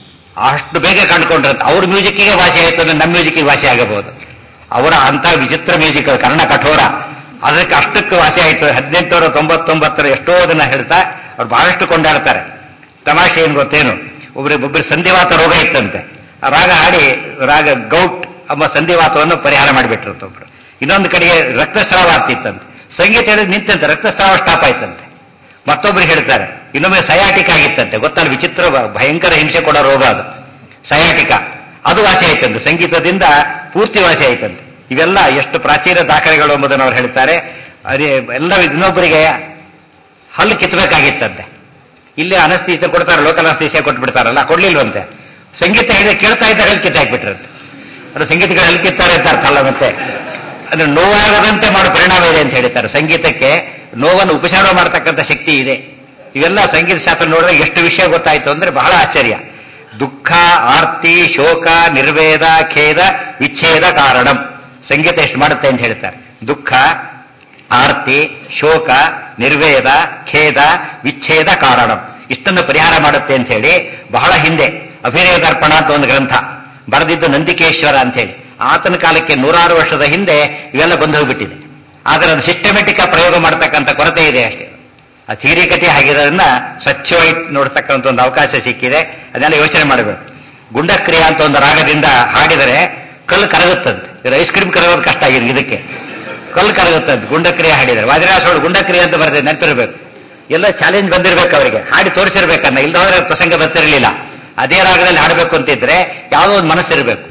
ಅಷ್ಟು ಬೇಗ ಕಂಡುಕೊಂಡ್ರಂತ ಅವ್ರ ಮ್ಯೂಸಿಕ್ಕಿಗೆ ಭಾಷೆ ಆಯ್ತು ಅಂದ್ರೆ ನಮ್ಮ ಮ್ಯೂಸಿಕ್ಗೆ ಭಾಷೆ ಆಗಬಹುದು ಅವರ ಅಂತ ವಿಚಿತ್ರ ಮ್ಯೂಸಿಕ್ ಕರ್ಣ ಕಠೋರ ಅದಕ್ಕೆ ಅಷ್ಟಕ್ಕೆ ವಾಸಿ ಆಯ್ತು ಹದಿನೆಂಟುನೂರ ತೊಂಬತ್ತೊಂಬತ್ತರ ಎಷ್ಟೋ ದಿನ ಹೇಳ್ತಾ ಅವ್ರು ಬಹಳಷ್ಟು ಕೊಂಡಾಡ್ತಾರೆ ತಮಾಷೆ ಏನ್ ಗೊತ್ತೇನು ಒಬ್ಬರಿಗೆ ಒಬ್ಬರು ಸಂಧಿವಾತ ರೋಗ ಇತ್ತಂತೆ ಆ ರಾಗ ಹಾಡಿ ರಾಗ ಗೌಟ್ ಎಂಬ ಸಂಧಿವಾತವನ್ನು ಪರಿಹಾರ ಮಾಡಿಬಿಟ್ರಂತ ಒಬ್ರು ಇನ್ನೊಂದು ಕಡೆಗೆ ರಕ್ತಸ್ರಾವ ಆಗ್ತಿತ್ತಂತೆ ಸಂಗೀತ ಹೇಳಿದ್ರೆ ನಿಂತಂತೆ ರಕ್ತಸ್ರಾವ ಸ್ಟಾಪ್ ಆಯ್ತಂತೆ ಮತ್ತೊಬ್ರು ಹೇಳ್ತಾರೆ ಇನ್ನೊಮ್ಮೆ ಸಯಾಟಿಕ ಆಗಿತ್ತಂತೆ ಗೊತ್ತಲ್ಲ ವಿಚಿತ್ರ ಭಯಂಕರ ಹಿಂಸೆ ಕೊಡೋ ರೋಗ ಅದು ಸಯಾಟಿಕ ಅದು ವಾಸಿ ಆಯ್ತಂತೆ ಸಂಗೀತದಿಂದ ಪೂರ್ತಿ ವಾಸಿ ಆಯ್ತಂತೆ ಇವೆಲ್ಲ ಎಷ್ಟು ಪ್ರಾಚೀನ ದಾಖಲೆಗಳು ಎಂಬುದನ್ನು ಅವ್ರು ಹೇಳ್ತಾರೆ ಅದೇ ಎಲ್ಲ ಇನ್ನೊಬ್ಬರಿಗೆ ಹಲ್ಲು ಕಿತ್ತಬೇಕಾಗಿತ್ತಂತೆ ಇಲ್ಲಿ ಅನಸ್ತೀಸಿಯ ಕೊಡ್ತಾರೆ ಲೋಕಲ್ ಅನಸ್ತೀಸಿಯ ಕೊಟ್ಬಿಡ್ತಾರಲ್ಲ ಕೊಡ್ಲಿಲ್ವಂತೆ ಸಂಗೀತ ಹೇಳಿದ್ರೆ ಕೇಳ್ತಾ ಇದ್ದಾಗ ಹಲ್ಲು ಕಿತ್ತಾಕ್ಬಿಟ್ರಂತೆ ಅದು ಸಂಗೀತಗಳು ಹಲ್ಲು ಕಿತ್ತಾರೆ ಅಂತ ಅರ್ಥ ಅಲ್ಲ ಮತ್ತೆ ಅದು ನೋವಾಗದಂತೆ ಮಾಡೋ ಪರಿಣಾಮ ಇದೆ ಅಂತ ಹೇಳ್ತಾರೆ ಸಂಗೀತಕ್ಕೆ ನೋವನ್ನು ಉಪಚಾರ ಮಾಡತಕ್ಕಂಥ ಶಕ್ತಿ ಇದೆ ಇವೆಲ್ಲ ಸಂಗೀತ ಶಾಸ್ತ್ರ ನೋಡಿದ್ರೆ ಎಷ್ಟು ವಿಷಯ ಗೊತ್ತಾಯ್ತು ಅಂದ್ರೆ ಬಹಳ ಆಶ್ಚರ್ಯ ದುಃಖ ಆರ್ತಿ ಶೋಕ ನಿರ್ವೇದ ಖೇದ ವಿಚ್ಛೇದ ಕಾರಣಂ ಸಂಗೀತ ಎಷ್ಟು ಮಾಡುತ್ತೆ ಅಂತ ಹೇಳ್ತಾರೆ ದುಃಖ ಆರ್ತಿ ಶೋಕ ನಿರ್ವೇದ ಖೇದ ವಿಚ್ಛೇದ ಕಾರಣಂ ಇಷ್ಟನ್ನು ಪರಿಹಾರ ಮಾಡುತ್ತೆ ಅಂತ ಹೇಳಿ ಬಹಳ ಹಿಂದೆ ಅಭಿನಯ ದರ್ಪಣ ಅಂತ ಒಂದು ಗ್ರಂಥ ಬರೆದಿದ್ದು ನಂದಿಕೇಶ್ವರ ಅಂತ ಹೇಳಿ ಆತನ ಕಾಲಕ್ಕೆ ನೂರಾರು ವರ್ಷದ ಹಿಂದೆ ಇವೆಲ್ಲ ಬಂದು ಹೋಗ್ಬಿಟ್ಟಿದೆ ಆದರೆ ಅದು ಸಿಸ್ಟಮೆಟಿಕ್ ಪ್ರಯೋಗ ಮಾಡತಕ್ಕಂಥ ಕೊರತೆ ಇದೆ ಅಷ್ಟೇ ಆ ಥೀರಿಕತೆ ಆಗಿರೋದ್ರಿಂದ ಸ್ವಚ್ಛವಾಗಿ ನೋಡ್ತಕ್ಕಂಥ ಒಂದು ಅವಕಾಶ ಸಿಕ್ಕಿದೆ ಅದನ್ನೆಲ್ಲ ಯೋಚನೆ ಮಾಡಬೇಕು ಗುಂಡಕ್ರಿಯೆ ಅಂತ ಒಂದು ರಾಗದಿಂದ ಹಾಡಿದರೆ ಕಲ್ಲು ಕರಗುತ್ತಂತೆ ಇದು ಐಸ್ ಕ್ರೀಮ್ ಕರಗೋದು ಕಷ್ಟ ಆಗಿದೆ ಇದಕ್ಕೆ ಕಲ್ಲು ಕರಗುತ್ತಂತೆ ಗುಂಡಕ್ರಿಯೆ ಹಾಡಿದರೆ ವಾದಿರಾಸೋಳು ಗುಂಡಕ್ರಿಯೆ ಅಂತ ಬರ್ತದೆ ನೆನಪಿರ್ಬೇಕು ಎಲ್ಲ ಚಾಲೆಂಜ್ ಬಂದಿರ್ಬೇಕು ಅವರಿಗೆ ಹಾಡಿ ತೋರಿಸಿರ್ಬೇಕನ್ನ ಇಲ್ಲದ ಹೋದ್ರೆ ಪ್ರಸಂಗ ಬರ್ತಿರಲಿಲ್ಲ ಅದೇ ರಾಗದಲ್ಲಿ ಹಾಡಬೇಕು ಅಂತಿದ್ರೆ ಯಾವುದೋ ಒಂದು ಮನಸ್ಸಿರಬೇಕು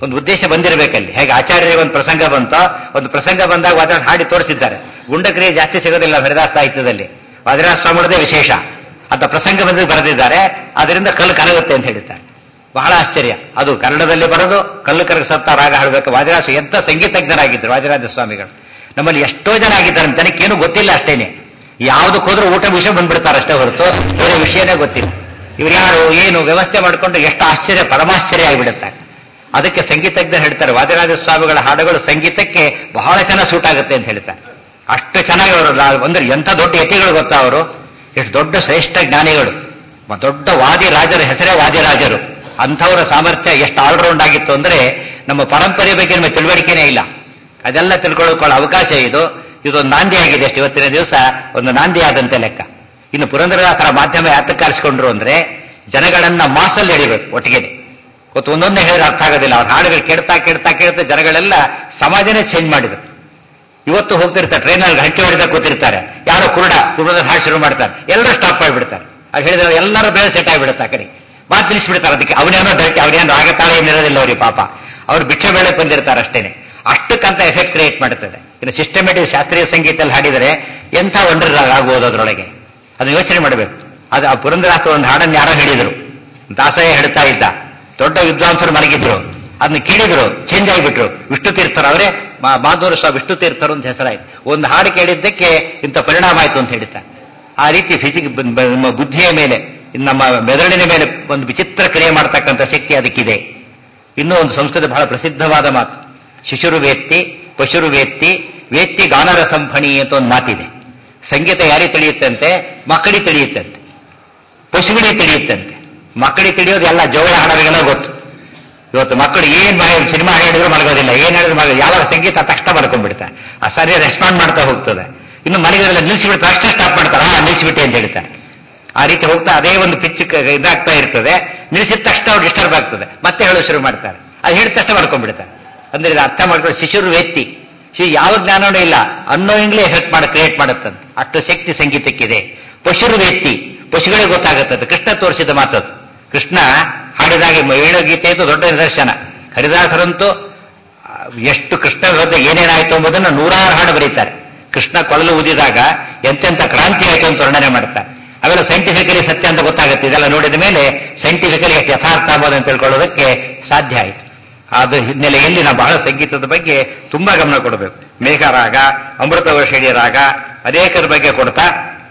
ಒಂದು ಉದ್ದೇಶ ಬಂದಿರಬೇಕಲ್ಲಿ ಹೇಗೆ ಆಚಾರ್ಯರಿಗೆ ಒಂದು ಪ್ರಸಂಗ ಬಂತೋ ಒಂದು ಪ್ರಸಂಗ ಬಂದಾಗ ವಾದ ಹಾಡಿ ತೋರಿಸಿದ್ದಾರೆ ಗುಂಡಕ್ರಿಯೆ ಜಾಸ್ತಿ ಸಿಗೋದಿಲ್ಲ ಹರಿದಾಸ ಸಾಹಿತ್ಯದಲ್ಲಿ ವಾದಿರಾಜ ಸ್ವಾಮಿಗಳದೇ ವಿಶೇಷ ಅಂತ ಪ್ರಸಂಗ ಬಂದು ಬರೆದಿದ್ದಾರೆ ಅದರಿಂದ ಕಲ್ಲು ಕರಗುತ್ತೆ ಅಂತ ಹೇಳಿದ್ದಾರೆ ಬಹಳ ಆಶ್ಚರ್ಯ ಅದು ಕನ್ನಡದಲ್ಲಿ ಬರೋದು ಕಲ್ಲು ಕರಗಿಸತ್ತ ರಾಗ ಹಾಡಬೇಕು ವಾದಿರಾಜ ಎಂತ ಸಂಗೀತಜ್ಞರಾಗಿದ್ದರು ವಾದಿರಾಜ ಸ್ವಾಮಿಗಳು ನಮ್ಮಲ್ಲಿ ಎಷ್ಟೋ ಜನ ಆಗಿದ್ದಾರೆ ಜನಕ್ಕೇನು ಗೊತ್ತಿಲ್ಲ ಅಷ್ಟೇನೆ ಯಾವ್ದಕ್ಕೆ ಹೋದ್ರೂ ಊಟ ವಿಷಯ ಬಂದ್ಬಿಡ್ತಾರೆ ಅಷ್ಟೇ ಹೊರತು ಬೇರೆ ವಿಷಯನೇ ಗೊತ್ತಿಲ್ಲ ಇವ್ರು ಯಾರು ಏನು ವ್ಯವಸ್ಥೆ ಮಾಡಿಕೊಂಡು ಎಷ್ಟು ಆಶ್ಚರ್ಯ ಪರಮಾಶ್ಚರ್ಯ ಆಗಿಬಿಡುತ್ತಾರೆ ಅದಕ್ಕೆ ಸಂಗೀತಜ್ಞರು ಹೇಳ್ತಾರೆ ವಾದಿರಾಜ ಸ್ವಾಮಿಗಳ ಹಾಡುಗಳು ಸಂಗೀತಕ್ಕೆ ಬಹಳ ಚೆನ್ನಾಗಿ ಸೂಟ್ ಆಗುತ್ತೆ ಅಂತ ಹೇಳ್ತಾರೆ ಅಷ್ಟು ಚೆನ್ನಾಗಿ ಅವರು ಅಂದ್ರೆ ಎಂಥ ದೊಡ್ಡ ಯತಿಗಳು ಗೊತ್ತಾ ಅವರು ಎಷ್ಟು ದೊಡ್ಡ ಶ್ರೇಷ್ಠ ಜ್ಞಾನಿಗಳು ಮ- ದೊಡ್ಡ ವಾದಿ ರಾಜರ ಹೆಸರೇ ವಾದಿರಾಜರು ಅಂಥವರ ಸಾಮರ್ಥ್ಯ ಎಷ್ಟು ಆಲ್ರೌಂಡ್ ಆಗಿತ್ತು ಅಂದ್ರೆ ನಮ್ಮ ಪರಂಪರೆ ಬಗ್ಗೆ ನಮಗೆ ತಿಳುವಳಿಕೆನೇ ಇಲ್ಲ ಅದೆಲ್ಲ ತಿಳ್ಕೊಳ್ಳೋಕೊಳ್ಳೋ ಅವಕಾಶ ಇದು ಇದೊಂದು ನಾಂದಿ ಆಗಿದೆ ಅಷ್ಟು ಇವತ್ತಿನ ದಿವಸ ಒಂದು ನಾಂದಿ ಆದಂತೆ ಲೆಕ್ಕ ಇನ್ನು ಪುರಂದರದಾಸರ ಮಾಧ್ಯಮ ಯಾತಕ್ಕೆ ಕಾರಿಸ್ಕೊಂಡ್ರು ಅಂದ್ರೆ ಜನಗಳನ್ನ ಮಾಸಲ್ಲಿ ಎಳಿಬೇಕು ಒಟ್ಟಿಗೆ ಇವತ್ತು ಒಂದೊಂದೇ ಹೇಳಿದ್ರೆ ಅರ್ಥ ಆಗೋದಿಲ್ಲ ಅವ್ರ ಹಾಡುಗಳು ಕೇಳ್ತಾ ಕೇಳ್ತಾ ಕೇಳ್ತಾ ಜನಗಳೆಲ್ಲ ಸಮಾಜನೇ ಚೇಂಜ್ ಮಾಡಿದ್ರು ಇವತ್ತು ಹೋಗ್ತಿರ್ತಾರೆ ಟ್ರೈನಲ್ಲಿ ಹಂಚಿ ಹೊಡೆದ ಕೂತಿರ್ತಾರೆ ಯಾರೋ ಕುರುಡ ಕುರುಡದ ಹಾಡು ಶುರು ಮಾಡ್ತಾರೆ ಎಲ್ಲರೂ ಸ್ಟಾಪ್ ಮಾಡಿಬಿಡ್ತಾರೆ ಅದು ಹೇಳಿದ್ರೆ ಎಲ್ಲರೂ ಬೇರೆ ಸೆಟ್ ಆಗಿಬಿಡುತ್ತೆ ಆ ಕಡೆ ಮಾತು ನಿಲ್ಲಿಸ್ಬಿಡ್ತಾರೆ ಅದಕ್ಕೆ ಅವನೇನೋ ದಟ್ಟಿ ಅವನೇನು ರಾಗತಾಳ ಏನಿರೋದಿಲ್ಲ ಅವ್ರಿಗೆ ಪಾಪ ಅವ್ರು ಭಿಕ್ಷೆ ಬೇಳೆ ಬಂದಿರ್ತಾರೆ ಅಷ್ಟೇನೆ ಅಷ್ಟಕ್ಕಂತ ಎಫೆಕ್ಟ್ ಕ್ರಿಯೇಟ್ ಮಾಡುತ್ತದೆ ಇನ್ನು ಸಿಸ್ಟಮೆಟಿಕ್ ಶಾಸ್ತ್ರೀಯ ಸಂಗೀತದಲ್ಲಿ ಹಾಡಿದರೆ ಎಂಥ ವಂಡರ್ ರಾಗ ಆಗ್ಬೋದು ಅದರೊಳಗೆ ಅದನ್ನ ಯೋಚನೆ ಮಾಡಬೇಕು ಅದು ಆ ಪುರಂದರಾಸ ಒಂದು ಹಾಡನ್ನು ಯಾರೋ ಹೇಳಿದರು ದಾಸಯ್ಯ ಹೇಳ್ತಾ ಇದ್ದ ದೊಡ್ಡ ವಿದ್ವಾಂಸರು ಮಲಗಿದ್ರು ಅದನ್ನ ಕೇಳಿದ್ರು ಚೇಂಜ್ ಆಗಿಬಿಟ್ರು ವಿಷ್ಣು ತೀರ್ಥರು ಅವರೇ ಮಾಧುರ ಸ್ವಾಮಿ ವಿಷ್ಣು ತೀರ್ಥರು ಅಂತ ಹೆಸರಾಯ್ತು ಒಂದು ಹಾಡು ಕೇಳಿದ್ದಕ್ಕೆ ಇಂಥ ಪರಿಣಾಮ ಆಯ್ತು ಅಂತ ಹೇಳ್ತಾರೆ ಆ ರೀತಿ ಫಿಸಿಕ್ ನಮ್ಮ ಬುದ್ಧಿಯ ಮೇಲೆ ಇನ್ನು ನಮ್ಮ ಮೆದುಳಿನ ಮೇಲೆ ಒಂದು ವಿಚಿತ್ರ ಕ್ರಿಯೆ ಮಾಡ್ತಕ್ಕಂಥ ಶಕ್ತಿ ಅದಕ್ಕಿದೆ ಇನ್ನೂ ಒಂದು ಸಂಸ್ಕೃತ ಬಹಳ ಪ್ರಸಿದ್ಧವಾದ ಮಾತು ಶಿಶುರು ವೇತ್ತಿ ಪಶುರು ವೇತ್ತಿ ವೇತ್ತಿ ಗಾನರ ಸಂಫಣಿ ಅಂತ ಒಂದು ಮಾತಿದೆ ಸಂಗೀತ ಯಾರಿಗೆ ತಿಳಿಯುತ್ತಂತೆ ಮಕ್ಕಳಿಗೆ ತಿಳಿಯುತ್ತಂತೆ ಪಶುಗಳಿಗೆ ತಿಳಿಯುತ್ತಂತೆ ಮಕ್ಕಳಿಗೆ ತಿಳಿಯೋದು ಎಲ್ಲ ಜೋಳ ಹಾಡೋರಿಗೆಲ್ಲ ಗೊತ್ತು ಇವತ್ತು ಮಕ್ಕಳು ಏನ್ ಸಿನಿಮಾ ಹೇಳಿದ್ರು ಮಲಗೋದಿಲ್ಲ ಏನ್ ಹೇಳಿದ್ರು ಮಲಗ ಯಾವಾಗ ಸಂಗೀತ ತಕ್ಷಣ ಮಲ್ಕೊಂಡ್ಬಿಡ್ತಾರೆ ಆ ಸರಿ ರೆಸ್ಪಾಂಡ್ ಮಾಡ್ತಾ ಹೋಗ್ತದೆ ಇನ್ನು ಮಲಗಿದ್ರೆಲ್ಲ ನಿಲ್ಲಿಸಿಬಿಡ್ತಾರೆ ಅಷ್ಟೇ ಸ್ಟಾಪ್ ಮಾಡ್ತಾರೆ ಆ ನಿಲ್ಲಿಸಿಬಿಟ್ಟೆ ಅಂತ ಹೇಳ್ತಾರೆ ಆ ರೀತಿ ಹೋಗ್ತಾ ಅದೇ ಒಂದು ಪಿಚ್ ಇದಾಗ್ತಾ ಇರ್ತದೆ ನಿಲ್ಲಿಸಿದ ತಕ್ಷಣ ಅವ್ರು ಡಿಸ್ಟರ್ಬ್ ಆಗ್ತದೆ ಮತ್ತೆ ಹೇಳೋದು ಶುರು ಮಾಡ್ತಾರೆ ಅದು ಹೇಳಿದ ತಕ್ಷಣ ಮಾಡ್ಕೊಂಡ್ಬಿಡ್ತಾರೆ ಅಂದ್ರೆ ಇದು ಅರ್ಥ ಮಾಡ್ಕೊಂಡು ಶಿಶುರು ವ್ಯಕ್ತಿ ಶಿ ಯಾವ ಜ್ಞಾನವೂ ಇಲ್ಲ ಅನ್ನೋಯಿಂಗ್ಲೇ ಎಫೆಕ್ಟ್ ಮಾಡಿ ಕ್ರಿಯೇಟ್ ಮಾಡುತ್ತಂತೆ ಅಷ್ಟು ಶಕ್ತಿ ಸಂಗೀತಕ್ಕಿದೆ ಪಶುರು ವ್ಯಕ್ತಿ ಪಶುಗಳಿಗೆ ಗೊತ್ತಾಗುತ್ತದೆ ಕೃಷ್ಣ ತೋರಿಸಿದ ಮಾತದು ಕೃಷ್ಣ ಹಾಡಿದಾಗೆ ಏಳು ಗೀತೆ ಇದು ದೊಡ್ಡ ನಿದರ್ಶನ ಹರಿದಾಸರಂತೂ ಆ, ಎಷ್ಟು ಕೃಷ್ಣ ವಿರುದ್ಧ ಏನೇನಾಯ್ತು ಎಂಬುದನ್ನು ನೂರಾರು ಹಾಡು ಬರೀತಾರೆ ಕೃಷ್ಣ ಕೊಳಲು ಊದಿದಾಗ ಎಂತೆಂಥ ಕ್ರಾಂತಿ ಆಯ್ತು ಅಂತ ವರ್ಣನೆ ಮಾಡ್ತಾರೆ ಅವೆಲ್ಲ ಸೈಂಟಿಫಿಕಲಿ ಸತ್ಯ ಅಂತ ಗೊತ್ತಾಗುತ್ತೆ ಇದೆಲ್ಲ ನೋಡಿದ ಮೇಲೆ ಸೈಂಟಿಫಿಕಲಿ ಎಷ್ಟು ಯಥಾರ್ಥ ಅಂಬೋದನ್ನು ತಿಳ್ಕೊಳ್ಳೋದಕ್ಕೆ ಸಾಧ್ಯ ಆಯಿತು ಅದು ಹಿನ್ನೆಲೆಯಲ್ಲಿ ನಾವು ಬಹಳ ಸಂಗೀತದ ಬಗ್ಗೆ ತುಂಬಾ ಗಮನ ಕೊಡಬೇಕು ಮೇಘರಾಗ ಅಮೃತವರ್ಷಿಣಿ ರಾಗ ಅನೇಕರ ಬಗ್ಗೆ ಕೊಡ್ತಾ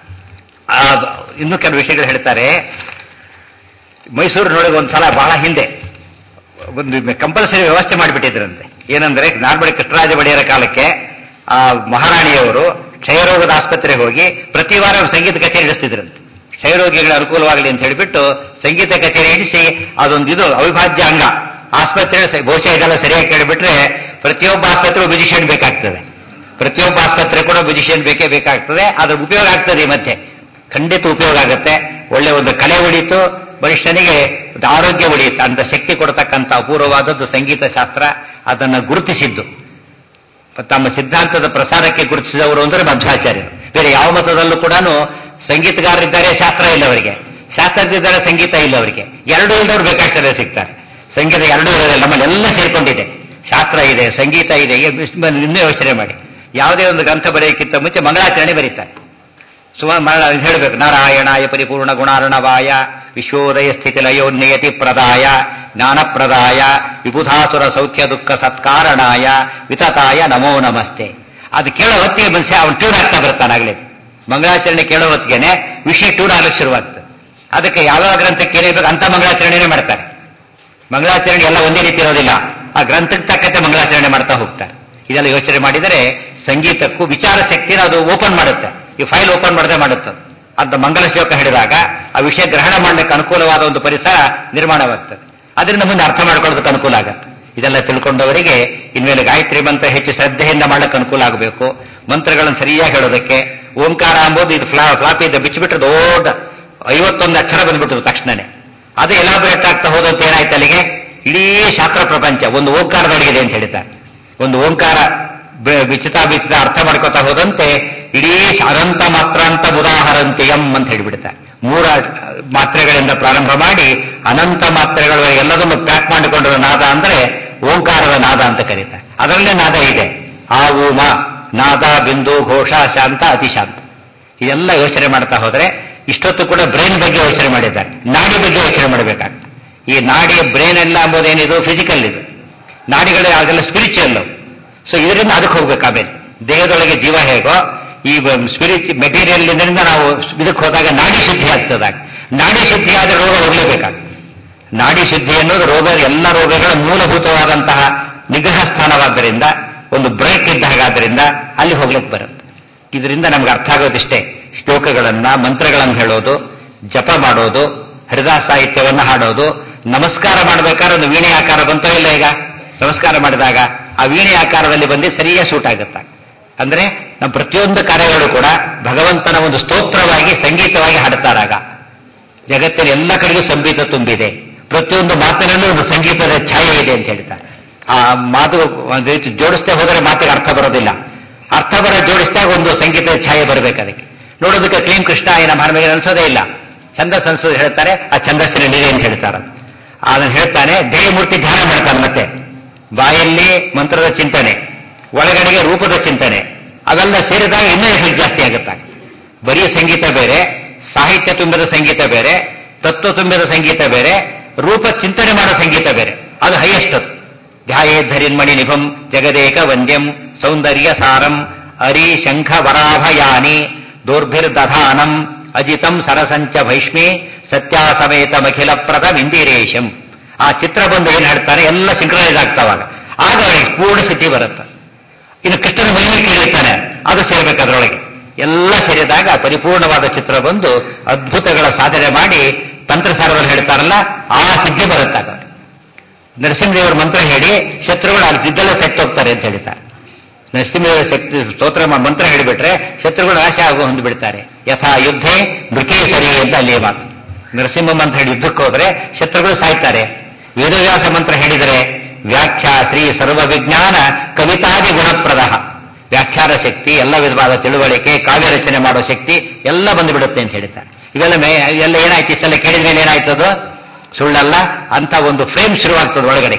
ಆ, ಇನ್ನೂ ಕೆಲವು ವಿಷಯಗಳು ಹೇಳ್ತಾರೆ ಮೈಸೂರಿನೊಳಗೆ ಒಂದ್ಸಲ ಬಹಳ ಹಿಂದೆ ಒಂದು ಕಂಪಲ್ಸರಿ ವ್ಯವಸ್ಥೆ ಮಾಡಿಬಿಟ್ಟಿದ್ರಂತೆ ಏನಂದ್ರೆ ನಾರ್ಮಡಿ ಕೃಷ್ಣರಾಜ ಒಡೆಯರ ಕಾಲಕ್ಕೆ ಆ ಮಹಾರಾಣಿಯವರು ಕ್ಷಯರೋಗದ ಆಸ್ಪತ್ರೆಗೆ ಹೋಗಿ ಪ್ರತಿ ವಾರ ಸಂಗೀತ ಕಚೇರಿ ನಡೆಸ್ತಿದ್ರಂತೆ ಕ್ಷಯರೋಗಿಗಳ ಅನುಕೂಲವಾಗಲಿ ಅಂತ ಹೇಳಿಬಿಟ್ಟು ಸಂಗೀತ ಕಚೇರಿ ಇಡಿಸಿ ಅದೊಂದು ಇದು ಅವಿಭಾಜ್ಯ ಅಂಗ ಆಸ್ಪತ್ರೆ ಸ- ಬಹುಶಃ ಇದೆಲ್ಲ ಸರಿಯಾಗಿ ಕೇಳಿಬಿಟ್ರೆ ಪ್ರತಿಯೊಬ್ಬ ಆಸ್ಪತ್ರೆ ಮ್ಯೂಸಿಷಿಯನ್ ಬೇಕಾಗ್ತದೆ ಪ್ರತಿಯೊಬ್ಬ ಆಸ್ಪತ್ರೆ ಕೂಡ ಮ್ಯೂಸಿಷಿಯನ್ ಬೇಕೇ ಬೇಕಾಗ್ತದೆ ಅದ್ರ ಉಪಯೋಗ ಆಗ್ತದೆ ಈ ಮಧ್ಯೆ ಖಂಡಿತ ಉಪಯೋಗ ಆಗುತ್ತೆ ಒಳ್ಳೆ ಒಂದು ಕಲೆ ಉಳಿತು ಮನುಷ್ಯನಿಗೆ ಒಂದು ಆರೋಗ್ಯ ಉಳಿಯುತ್ತೆ ಅಂತ ಶಕ್ತಿ ಕೊಡ್ತಕ್ಕಂಥ ಅಪೂರ್ವವಾದದ್ದು ಸಂಗೀತ ಶಾಸ್ತ್ರ ಅದನ್ನು ಗುರುತಿಸಿದ್ದು ತಮ್ಮ ಸಿದ್ಧಾಂತದ ಪ್ರಸಾರಕ್ಕೆ ಗುರುತಿಸಿದವರು ಅಂದರೆ ಮಧ್ವಾಚಾರ್ಯರು ಬೇರೆ ಯಾವ ಮತದಲ್ಲೂ ಕೂಡ ಸಂಗೀತಗಾರರಿದ್ದಾರೆ ಶಾಸ್ತ್ರ ಇಲ್ಲ ಅವರಿಗೆ ಶಾಸ್ತ್ರಜ್ಞರಿದ್ದಾರೆ ಸಂಗೀತ ಇಲ್ಲ ಅವರಿಗೆ ಎರಡೂ ಇಲ್ಲದವ್ರು ಬೇಕಾಗ್ತದೆ ಸಿಗ್ತಾರೆ ಸಂಗೀತ ಎರಡೂ ಇರೋದಿಲ್ಲ ನಮ್ಮಲ್ಲಿ ಎಲ್ಲ ಸೇರ್ಕೊಂಡಿದೆ ಶಾಸ್ತ್ರ ಇದೆ ಸಂಗೀತ ಇದೆ ಈಗ ಇನ್ನೂ ಯೋಚನೆ ಮಾಡಿ ಯಾವುದೇ ಒಂದು ಗ್ರಂಥ ಬರೆಯೋಕ್ಕಿಂತ ಮುಂಚೆ ಮಂಗಳಾಚರಣೆ ಬರೀತಾರೆ ಸುಮಾರು ಮರಣ ಹೇಳಬೇಕು ನಾರಾಯಣಾಯ ಪರಿಪೂರ್ಣ ಗುಣಾರ್ಣವಾಯ ವಿಶ್ವೋದಯ ಸ್ಥಿತಿ ಲಯೋನ್ಯಯತಿ ಪ್ರದಾಯ ಜ್ಞಾನಪ್ರದಾಯ ವಿಬುಧಾಸುರ ಸೌಖ್ಯ ದುಃಖ ಸತ್ಕಾರಣಾಯ ವಿತತಾಯ ನಮೋ ನಮಸ್ತೆ ಅದು ಕೇಳೋ ಹೊತ್ತಿಗೆ ಮನುಷ್ಯ ಅವನು ಟ್ಯೂನ್ ಆಗ್ತಾ ಬರ್ತಾನಾಗ್ಲೇ ಮಂಗಳಾಚರಣೆ ಕೇಳೋ ಹೊತ್ತಿಗೆನೆ ವಿಷಯ ಟ್ಯೂನ್ ಆಗ್ಲಿಕ್ಕೆ ಶುರುವಾಗ್ತದೆ ಅದಕ್ಕೆ ಯಾವ ಗ್ರಂಥಕ್ಕೆ ಏನಿರ್ಬೇಕು ಅಂತ ಮಂಗಳಾಚರಣೆನೇ ಮಾಡ್ತಾರೆ ಮಂಗಳಾಚರಣೆ ಎಲ್ಲ ಒಂದೇ ರೀತಿ ಇರೋದಿಲ್ಲ ಆ ಗ್ರಂಥಕ್ಕೆ ತಕ್ಕಂತೆ ಮಂಗಳಾಚರಣೆ ಮಾಡ್ತಾ ಹೋಗ್ತಾರೆ ಇದೆಲ್ಲ ಯೋಚನೆ ಮಾಡಿದರೆ ಸಂಗೀತಕ್ಕೂ ವಿಚಾರ ಶಕ್ತಿನ ಅದು ಓಪನ್ ಮಾಡುತ್ತೆ ಈ ಫೈಲ್ ಓಪನ್ ಮಾಡದೆ ಮಾಡುತ್ತೆ ಅಂತ ಮಂಗಲ ಶ್ಲೋಕ ಹಿಡಿದಾಗ ಆ ವಿಷಯ ಗ್ರಹಣ ಮಾಡಲಿಕ್ಕೆ ಅನುಕೂಲವಾದ ಒಂದು ಪರಿಸರ ನಿರ್ಮಾಣವಾಗ್ತದೆ ಅದರಿಂದ ಮುಂದೆ ಅರ್ಥ ಮಾಡ್ಕೊಳ್ಳೋದಕ್ಕೆ ಅನುಕೂಲ ಆಗುತ್ತೆ ಇದೆಲ್ಲ ತಿಳ್ಕೊಂಡವರಿಗೆ ಇನ್ಮೇಲೆ ಗಾಯತ್ರಿ ಮಂತ್ರ ಹೆಚ್ಚು ಶ್ರದ್ಧೆಯಿಂದ ಮಾಡಕ್ಕೆ ಅನುಕೂಲ ಆಗಬೇಕು ಮಂತ್ರಗಳನ್ನು ಸರಿಯಾಗಿ ಹೇಳೋದಕ್ಕೆ ಓಂಕಾರ ಅಂಬೋದು ಇದು ಫ್ಲಾ ಫ್ಲಾಪಿ ಇದ್ದ ಬಿಚ್ಚಿಬಿಟ್ರೆ ದೊಡ್ಡ ಐವತ್ತೊಂದು ಅಕ್ಷರ ಬಂದ್ಬಿಟ್ರು ತಕ್ಷಣನೇ ಅದು ಎಲಾಬರೇಟ್ ಆಗ್ತಾ ಹೋದಂತ ಏನಾಯ್ತು ಅಲ್ಲಿಗೆ ಇಡೀ ಶಾಸ್ತ್ರ ಪ್ರಪಂಚ ಒಂದು ಓಂಕಾರದೊಳಗಿದೆ ಅಂತ ಹೇಳ್ತಾರೆ ಒಂದು ಓಂಕಾರ ಬ- ವಿಚಿತ ವಿಚಿತ ಅರ್ಥ ಮಾಡ್ಕೋತಾ ಹೋದಂತೆ ಇಡೀ ಅನಂತ ಮಾತ್ರಾಂತ ಉದಾಹರಂತೆ ಎಂ ಅಂತ ಹೇಳಿಬಿಡ್ತಾರೆ ಮೂರ ಮಾತ್ರೆಗಳಿಂದ ಪ್ರಾರಂಭ ಮಾಡಿ ಅನಂತ ಮಾತ್ರೆಗಳ ಎಲ್ಲದನ್ನು ಪ್ಯಾಕ್ ಮಾಡಿಕೊಂಡಿರೋ ನಾದ ಅಂದ್ರೆ ಓಂಕಾರದ ನಾದ ಅಂತ ಕರೀತಾರೆ ಅದರಲ್ಲೇ ನಾದ ಇದೆ ಆ ಊಮ ನಾದ ಬಿಂದು ಘೋಷ ಶಾಂತ ಅತಿಶಾಂತ ಇದೆಲ್ಲ ಯೋಚನೆ ಮಾಡ್ತಾ ಹೋದ್ರೆ ಇಷ್ಟೊತ್ತು ಕೂಡ ಬ್ರೈನ್ ಬಗ್ಗೆ ಯೋಚನೆ ಮಾಡಿದ್ದಾರೆ ನಾಡಿ ಬಗ್ಗೆ ಯೋಚನೆ ಮಾಡಬೇಕಾಗ್ತದೆ ಈ ನಾಡಿಯ ಬ್ರೈನ್ ಎಲ್ಲ ಅಂಬೋದೇನಿದು ಫಿಸಿಕಲ್ ಇದು ನಾಡಿಗಳು ಅದೆಲ್ಲ ಸ್ಪಿರಿಚುವಲ್ ಸೊ ಇದರಿಂದ ಅದಕ್ಕೆ ಹೋಗ್ಬೇಕು ಆಮೇಲೆ ದೇಹದೊಳಗೆ ಜೀವ ಹೇಗೋ ಈ ಸ್ಪಿರಿಚ್ ಮೆಟೀರಿಯಲ್ ಇಂದ ನಾವು ಇದಕ್ಕೆ ಹೋದಾಗ ನಾಡಿ ಶುದ್ಧಿ ಆಗ್ತದಾಗ ನಾಡಿ ಶುದ್ಧಿ ಆದ್ರೆ ರೋಗ ಹೋಗ್ಲೇಬೇಕಾಗ್ತದೆ ನಾಡಿ ಶುದ್ಧಿ ಅನ್ನೋದು ರೋಗ ಎಲ್ಲ ರೋಗಗಳ ಮೂಲಭೂತವಾದಂತಹ ನಿಗ್ರಹ ಸ್ಥಾನವಾದ್ದರಿಂದ ಒಂದು ಬ್ರೇಕ್ ಇದ್ದ ಹಾಗಾದ್ರಿಂದ ಅಲ್ಲಿ ಹೋಗ್ಲಿಕ್ಕೆ ಬರುತ್ತೆ ಇದರಿಂದ ನಮ್ಗೆ ಅರ್ಥ ಆಗೋದಿಷ್ಟೇ ಶ್ಲೋಕಗಳನ್ನ ಮಂತ್ರಗಳನ್ನು ಹೇಳೋದು ಜಪ ಮಾಡೋದು ಹರಿದಾಸ ಸಾಹಿತ್ಯವನ್ನ ಹಾಡೋದು ನಮಸ್ಕಾರ ಮಾಡಬೇಕಾದ್ರೆ ಒಂದು ವೀಣೆ ಆಕಾರ ಬಂತೋ ಇಲ್ಲ ಈಗ ನಮಸ್ಕಾರ ಮಾಡಿದಾಗ ಆ ವೀಣೆ ಆಕಾರದಲ್ಲಿ ಬಂದು ಸರಿಯಾಗಿ ಸೂಟ್ ಆಗುತ್ತೆ ಅಂದ್ರೆ ನಮ್ಮ ಪ್ರತಿಯೊಂದು ಕಾರ್ಯಗಳು ಕೂಡ ಭಗವಂತನ ಒಂದು ಸ್ತೋತ್ರವಾಗಿ ಸಂಗೀತವಾಗಿ ಹಾಡುತ್ತಾರಾಗ ಜಗತ್ತಿನ ಎಲ್ಲ ಕಡೆಗೂ ಸಂಗೀತ ತುಂಬಿದೆ ಪ್ರತಿಯೊಂದು ಮಾತಿನಲ್ಲೂ ಒಂದು ಸಂಗೀತದ ಛಾಯೆ ಇದೆ ಅಂತ ಹೇಳ್ತಾರೆ ಆ ಮಾತು ಒಂದು ರೀತಿ ಜೋಡಿಸ್ತಾ ಹೋದರೆ ಮಾತಿಗೆ ಅರ್ಥ ಬರೋದಿಲ್ಲ ಅರ್ಥ ಬರೋ ಜೋಡಿಸಿದಾಗ ಒಂದು ಸಂಗೀತದ ಛಾಯೆ ಬರಬೇಕು ಅದಕ್ಕೆ ನೋಡೋದಕ್ಕೆ ಕ್ಲೀನ್ ಕೃಷ್ಣ ಏನ ಮಾನವಿಗೆ ಅನ್ಸೋದೇ ಇಲ್ಲ ಛಂದಸ್ ಅನ್ಸೋದು ಹೇಳ್ತಾರೆ ಆ ಛಂದಸ್ಸಿನಲ್ಲಿದೆ ಅಂತ ಹೇಳ್ತಾರೆ ಅದನ್ನು ಹೇಳ್ತಾನೆ ದೇವಮೂರ್ತಿ ಧ್ಯಾನ ಮಾಡ್ತಾನೆ ಮತ್ತೆ ಬಾಯಲ್ಲಿ ಮಂತ್ರದ ಚಿಂತನೆ ಒಳಗಡೆಗೆ ರೂಪದ ಚಿಂತನೆ ಅವೆಲ್ಲ ಸೇರಿದಾಗ ಇನ್ನೂ ಎಫೆಕ್ಟ್ ಜಾಸ್ತಿ ಆಗುತ್ತೆ ಬರೀ ಸಂಗೀತ ಬೇರೆ ಸಾಹಿತ್ಯ ತುಂಬಿದ ಸಂಗೀತ ಬೇರೆ ತತ್ವ ತುಂಬಿದ ಸಂಗೀತ ಬೇರೆ ರೂಪ ಚಿಂತನೆ ಮಾಡೋ ಸಂಗೀತ ಬೇರೆ ಅದು ಹೈಯೆಸ್ಟ್ ಅದು ಧ್ಯಾಯೇ ಧರಿನ್ಮಣಿ ನಿಭಂ ಜಗದೇಕ ವಂದ್ಯಂ ಸೌಂದರ್ಯ ಸಾರಂ ಅರಿ ಶಂಖ ವರಾಭಯಾನಿ ದೌರ್ಭಿರ್ದಧಾನಂ ಅಜಿತಂ ಸರಸಂಚ ಭೈಷ್ಮಿ ಸತ್ಯಾಸಮೇತಮಖಿಲ ಪ್ರದಂ ಇಂದಿರೇಶಂ ಆ ಚಿತ್ರ ಬಂದು ಏನ್ ಹೇಳ್ತಾರೆ ಎಲ್ಲ ಸಿಂಕ್ರನೈಸ್ ಆಗ್ತಾವಾಗ ಆಗ ಅವರಿಗೆ ಪೂರ್ಣ ಸ್ಥಿತಿ ಬರುತ್ತೆ ಇನ್ನು ಕೃಷ್ಣನ ಮಹಿಮೆ ಕೇಳಿರ್ತಾನೆ ಅದು ಸೇರ್ಬೇಕು ಅದರೊಳಗೆ ಎಲ್ಲ ಸೇರಿದಾಗ ಪರಿಪೂರ್ಣವಾದ ಚಿತ್ರ ಬಂದು ಅದ್ಭುತಗಳ ಸಾಧನೆ ಮಾಡಿ ತಂತ್ರಸಾರದಲ್ಲಿ ಹೇಳ್ತಾರಲ್ಲ ಆ ಸಿದ್ಧಿ ಬರುತ್ತಾಗ ನರಸಿಂಹದೇವರ ಮಂತ್ರ ಹೇಳಿ ಶತ್ರುಗಳು ಅಲ್ಲಿ ಸಿದ್ದಲ್ಲೇ ಸೆಟ್ಟೋಗ್ತಾರೆ ಅಂತ ಹೇಳ್ತಾರೆ ನರಸಿಂಹದೇವರ ಶಕ್ತಿ ಸ್ತೋತ್ರ ಮಾ- ಮಂತ್ರ ಹೇಳಿಬಿಟ್ರೆ ಶತ್ರುಗಳು ನಾಶ ಆಗೋ ಹೊಂದ್ಬಿಡ್ತಾರೆ ಯಥಾ ಯುದ್ಧೇ ಮೃಕೇ ಸರಿ ಅಂತ ಅಲ್ಲಿಯೇ ಮಾತು ನರಸಿಂಹ ಮಂತ್ರ ಹೇಳಿ ಯುದ್ಧಕ್ಕೆ ಹೋದ್ರೆ ಶತ್ರುಗಳು ಸಾಯ್ತಾರೆ ವೇದವ್ಯಾಸ ಮಂತ್ರ ಹೇಳಿದರೆ ವ್ಯಾಖ್ಯಾ ಶ್ರೀ ಸರ್ವ ವಿಜ್ಞಾನ ಕವಿತಾದಿ ಗುಣಪ್ರದ ವ್ಯಾಖ್ಯಾನ ಶಕ್ತಿ ಎಲ್ಲ ವಿಧವಾದ ತಿಳುವಳಿಕೆ ಕಾವ್ಯ ರಚನೆ ಮಾಡೋ ಶಕ್ತಿ ಎಲ್ಲ ಬಂದುಬಿಡುತ್ತೆ ಅಂತ ಹೇಳ್ತಾರೆ ಇವೆಲ್ಲ ಮೇ ಎಲ್ಲ ಏನಾಯ್ತು ಇಷ್ಟೆಲ್ಲ ಕೇಳಿದ ಮೇಲೆ ಏನಾಯ್ತದು ಸುಳ್ಳಲ್ಲ ಅಂತ ಒಂದು ಫ್ರೇಮ್ ಶುರುವಾಗ್ತದೆ ಒಳಗಡೆ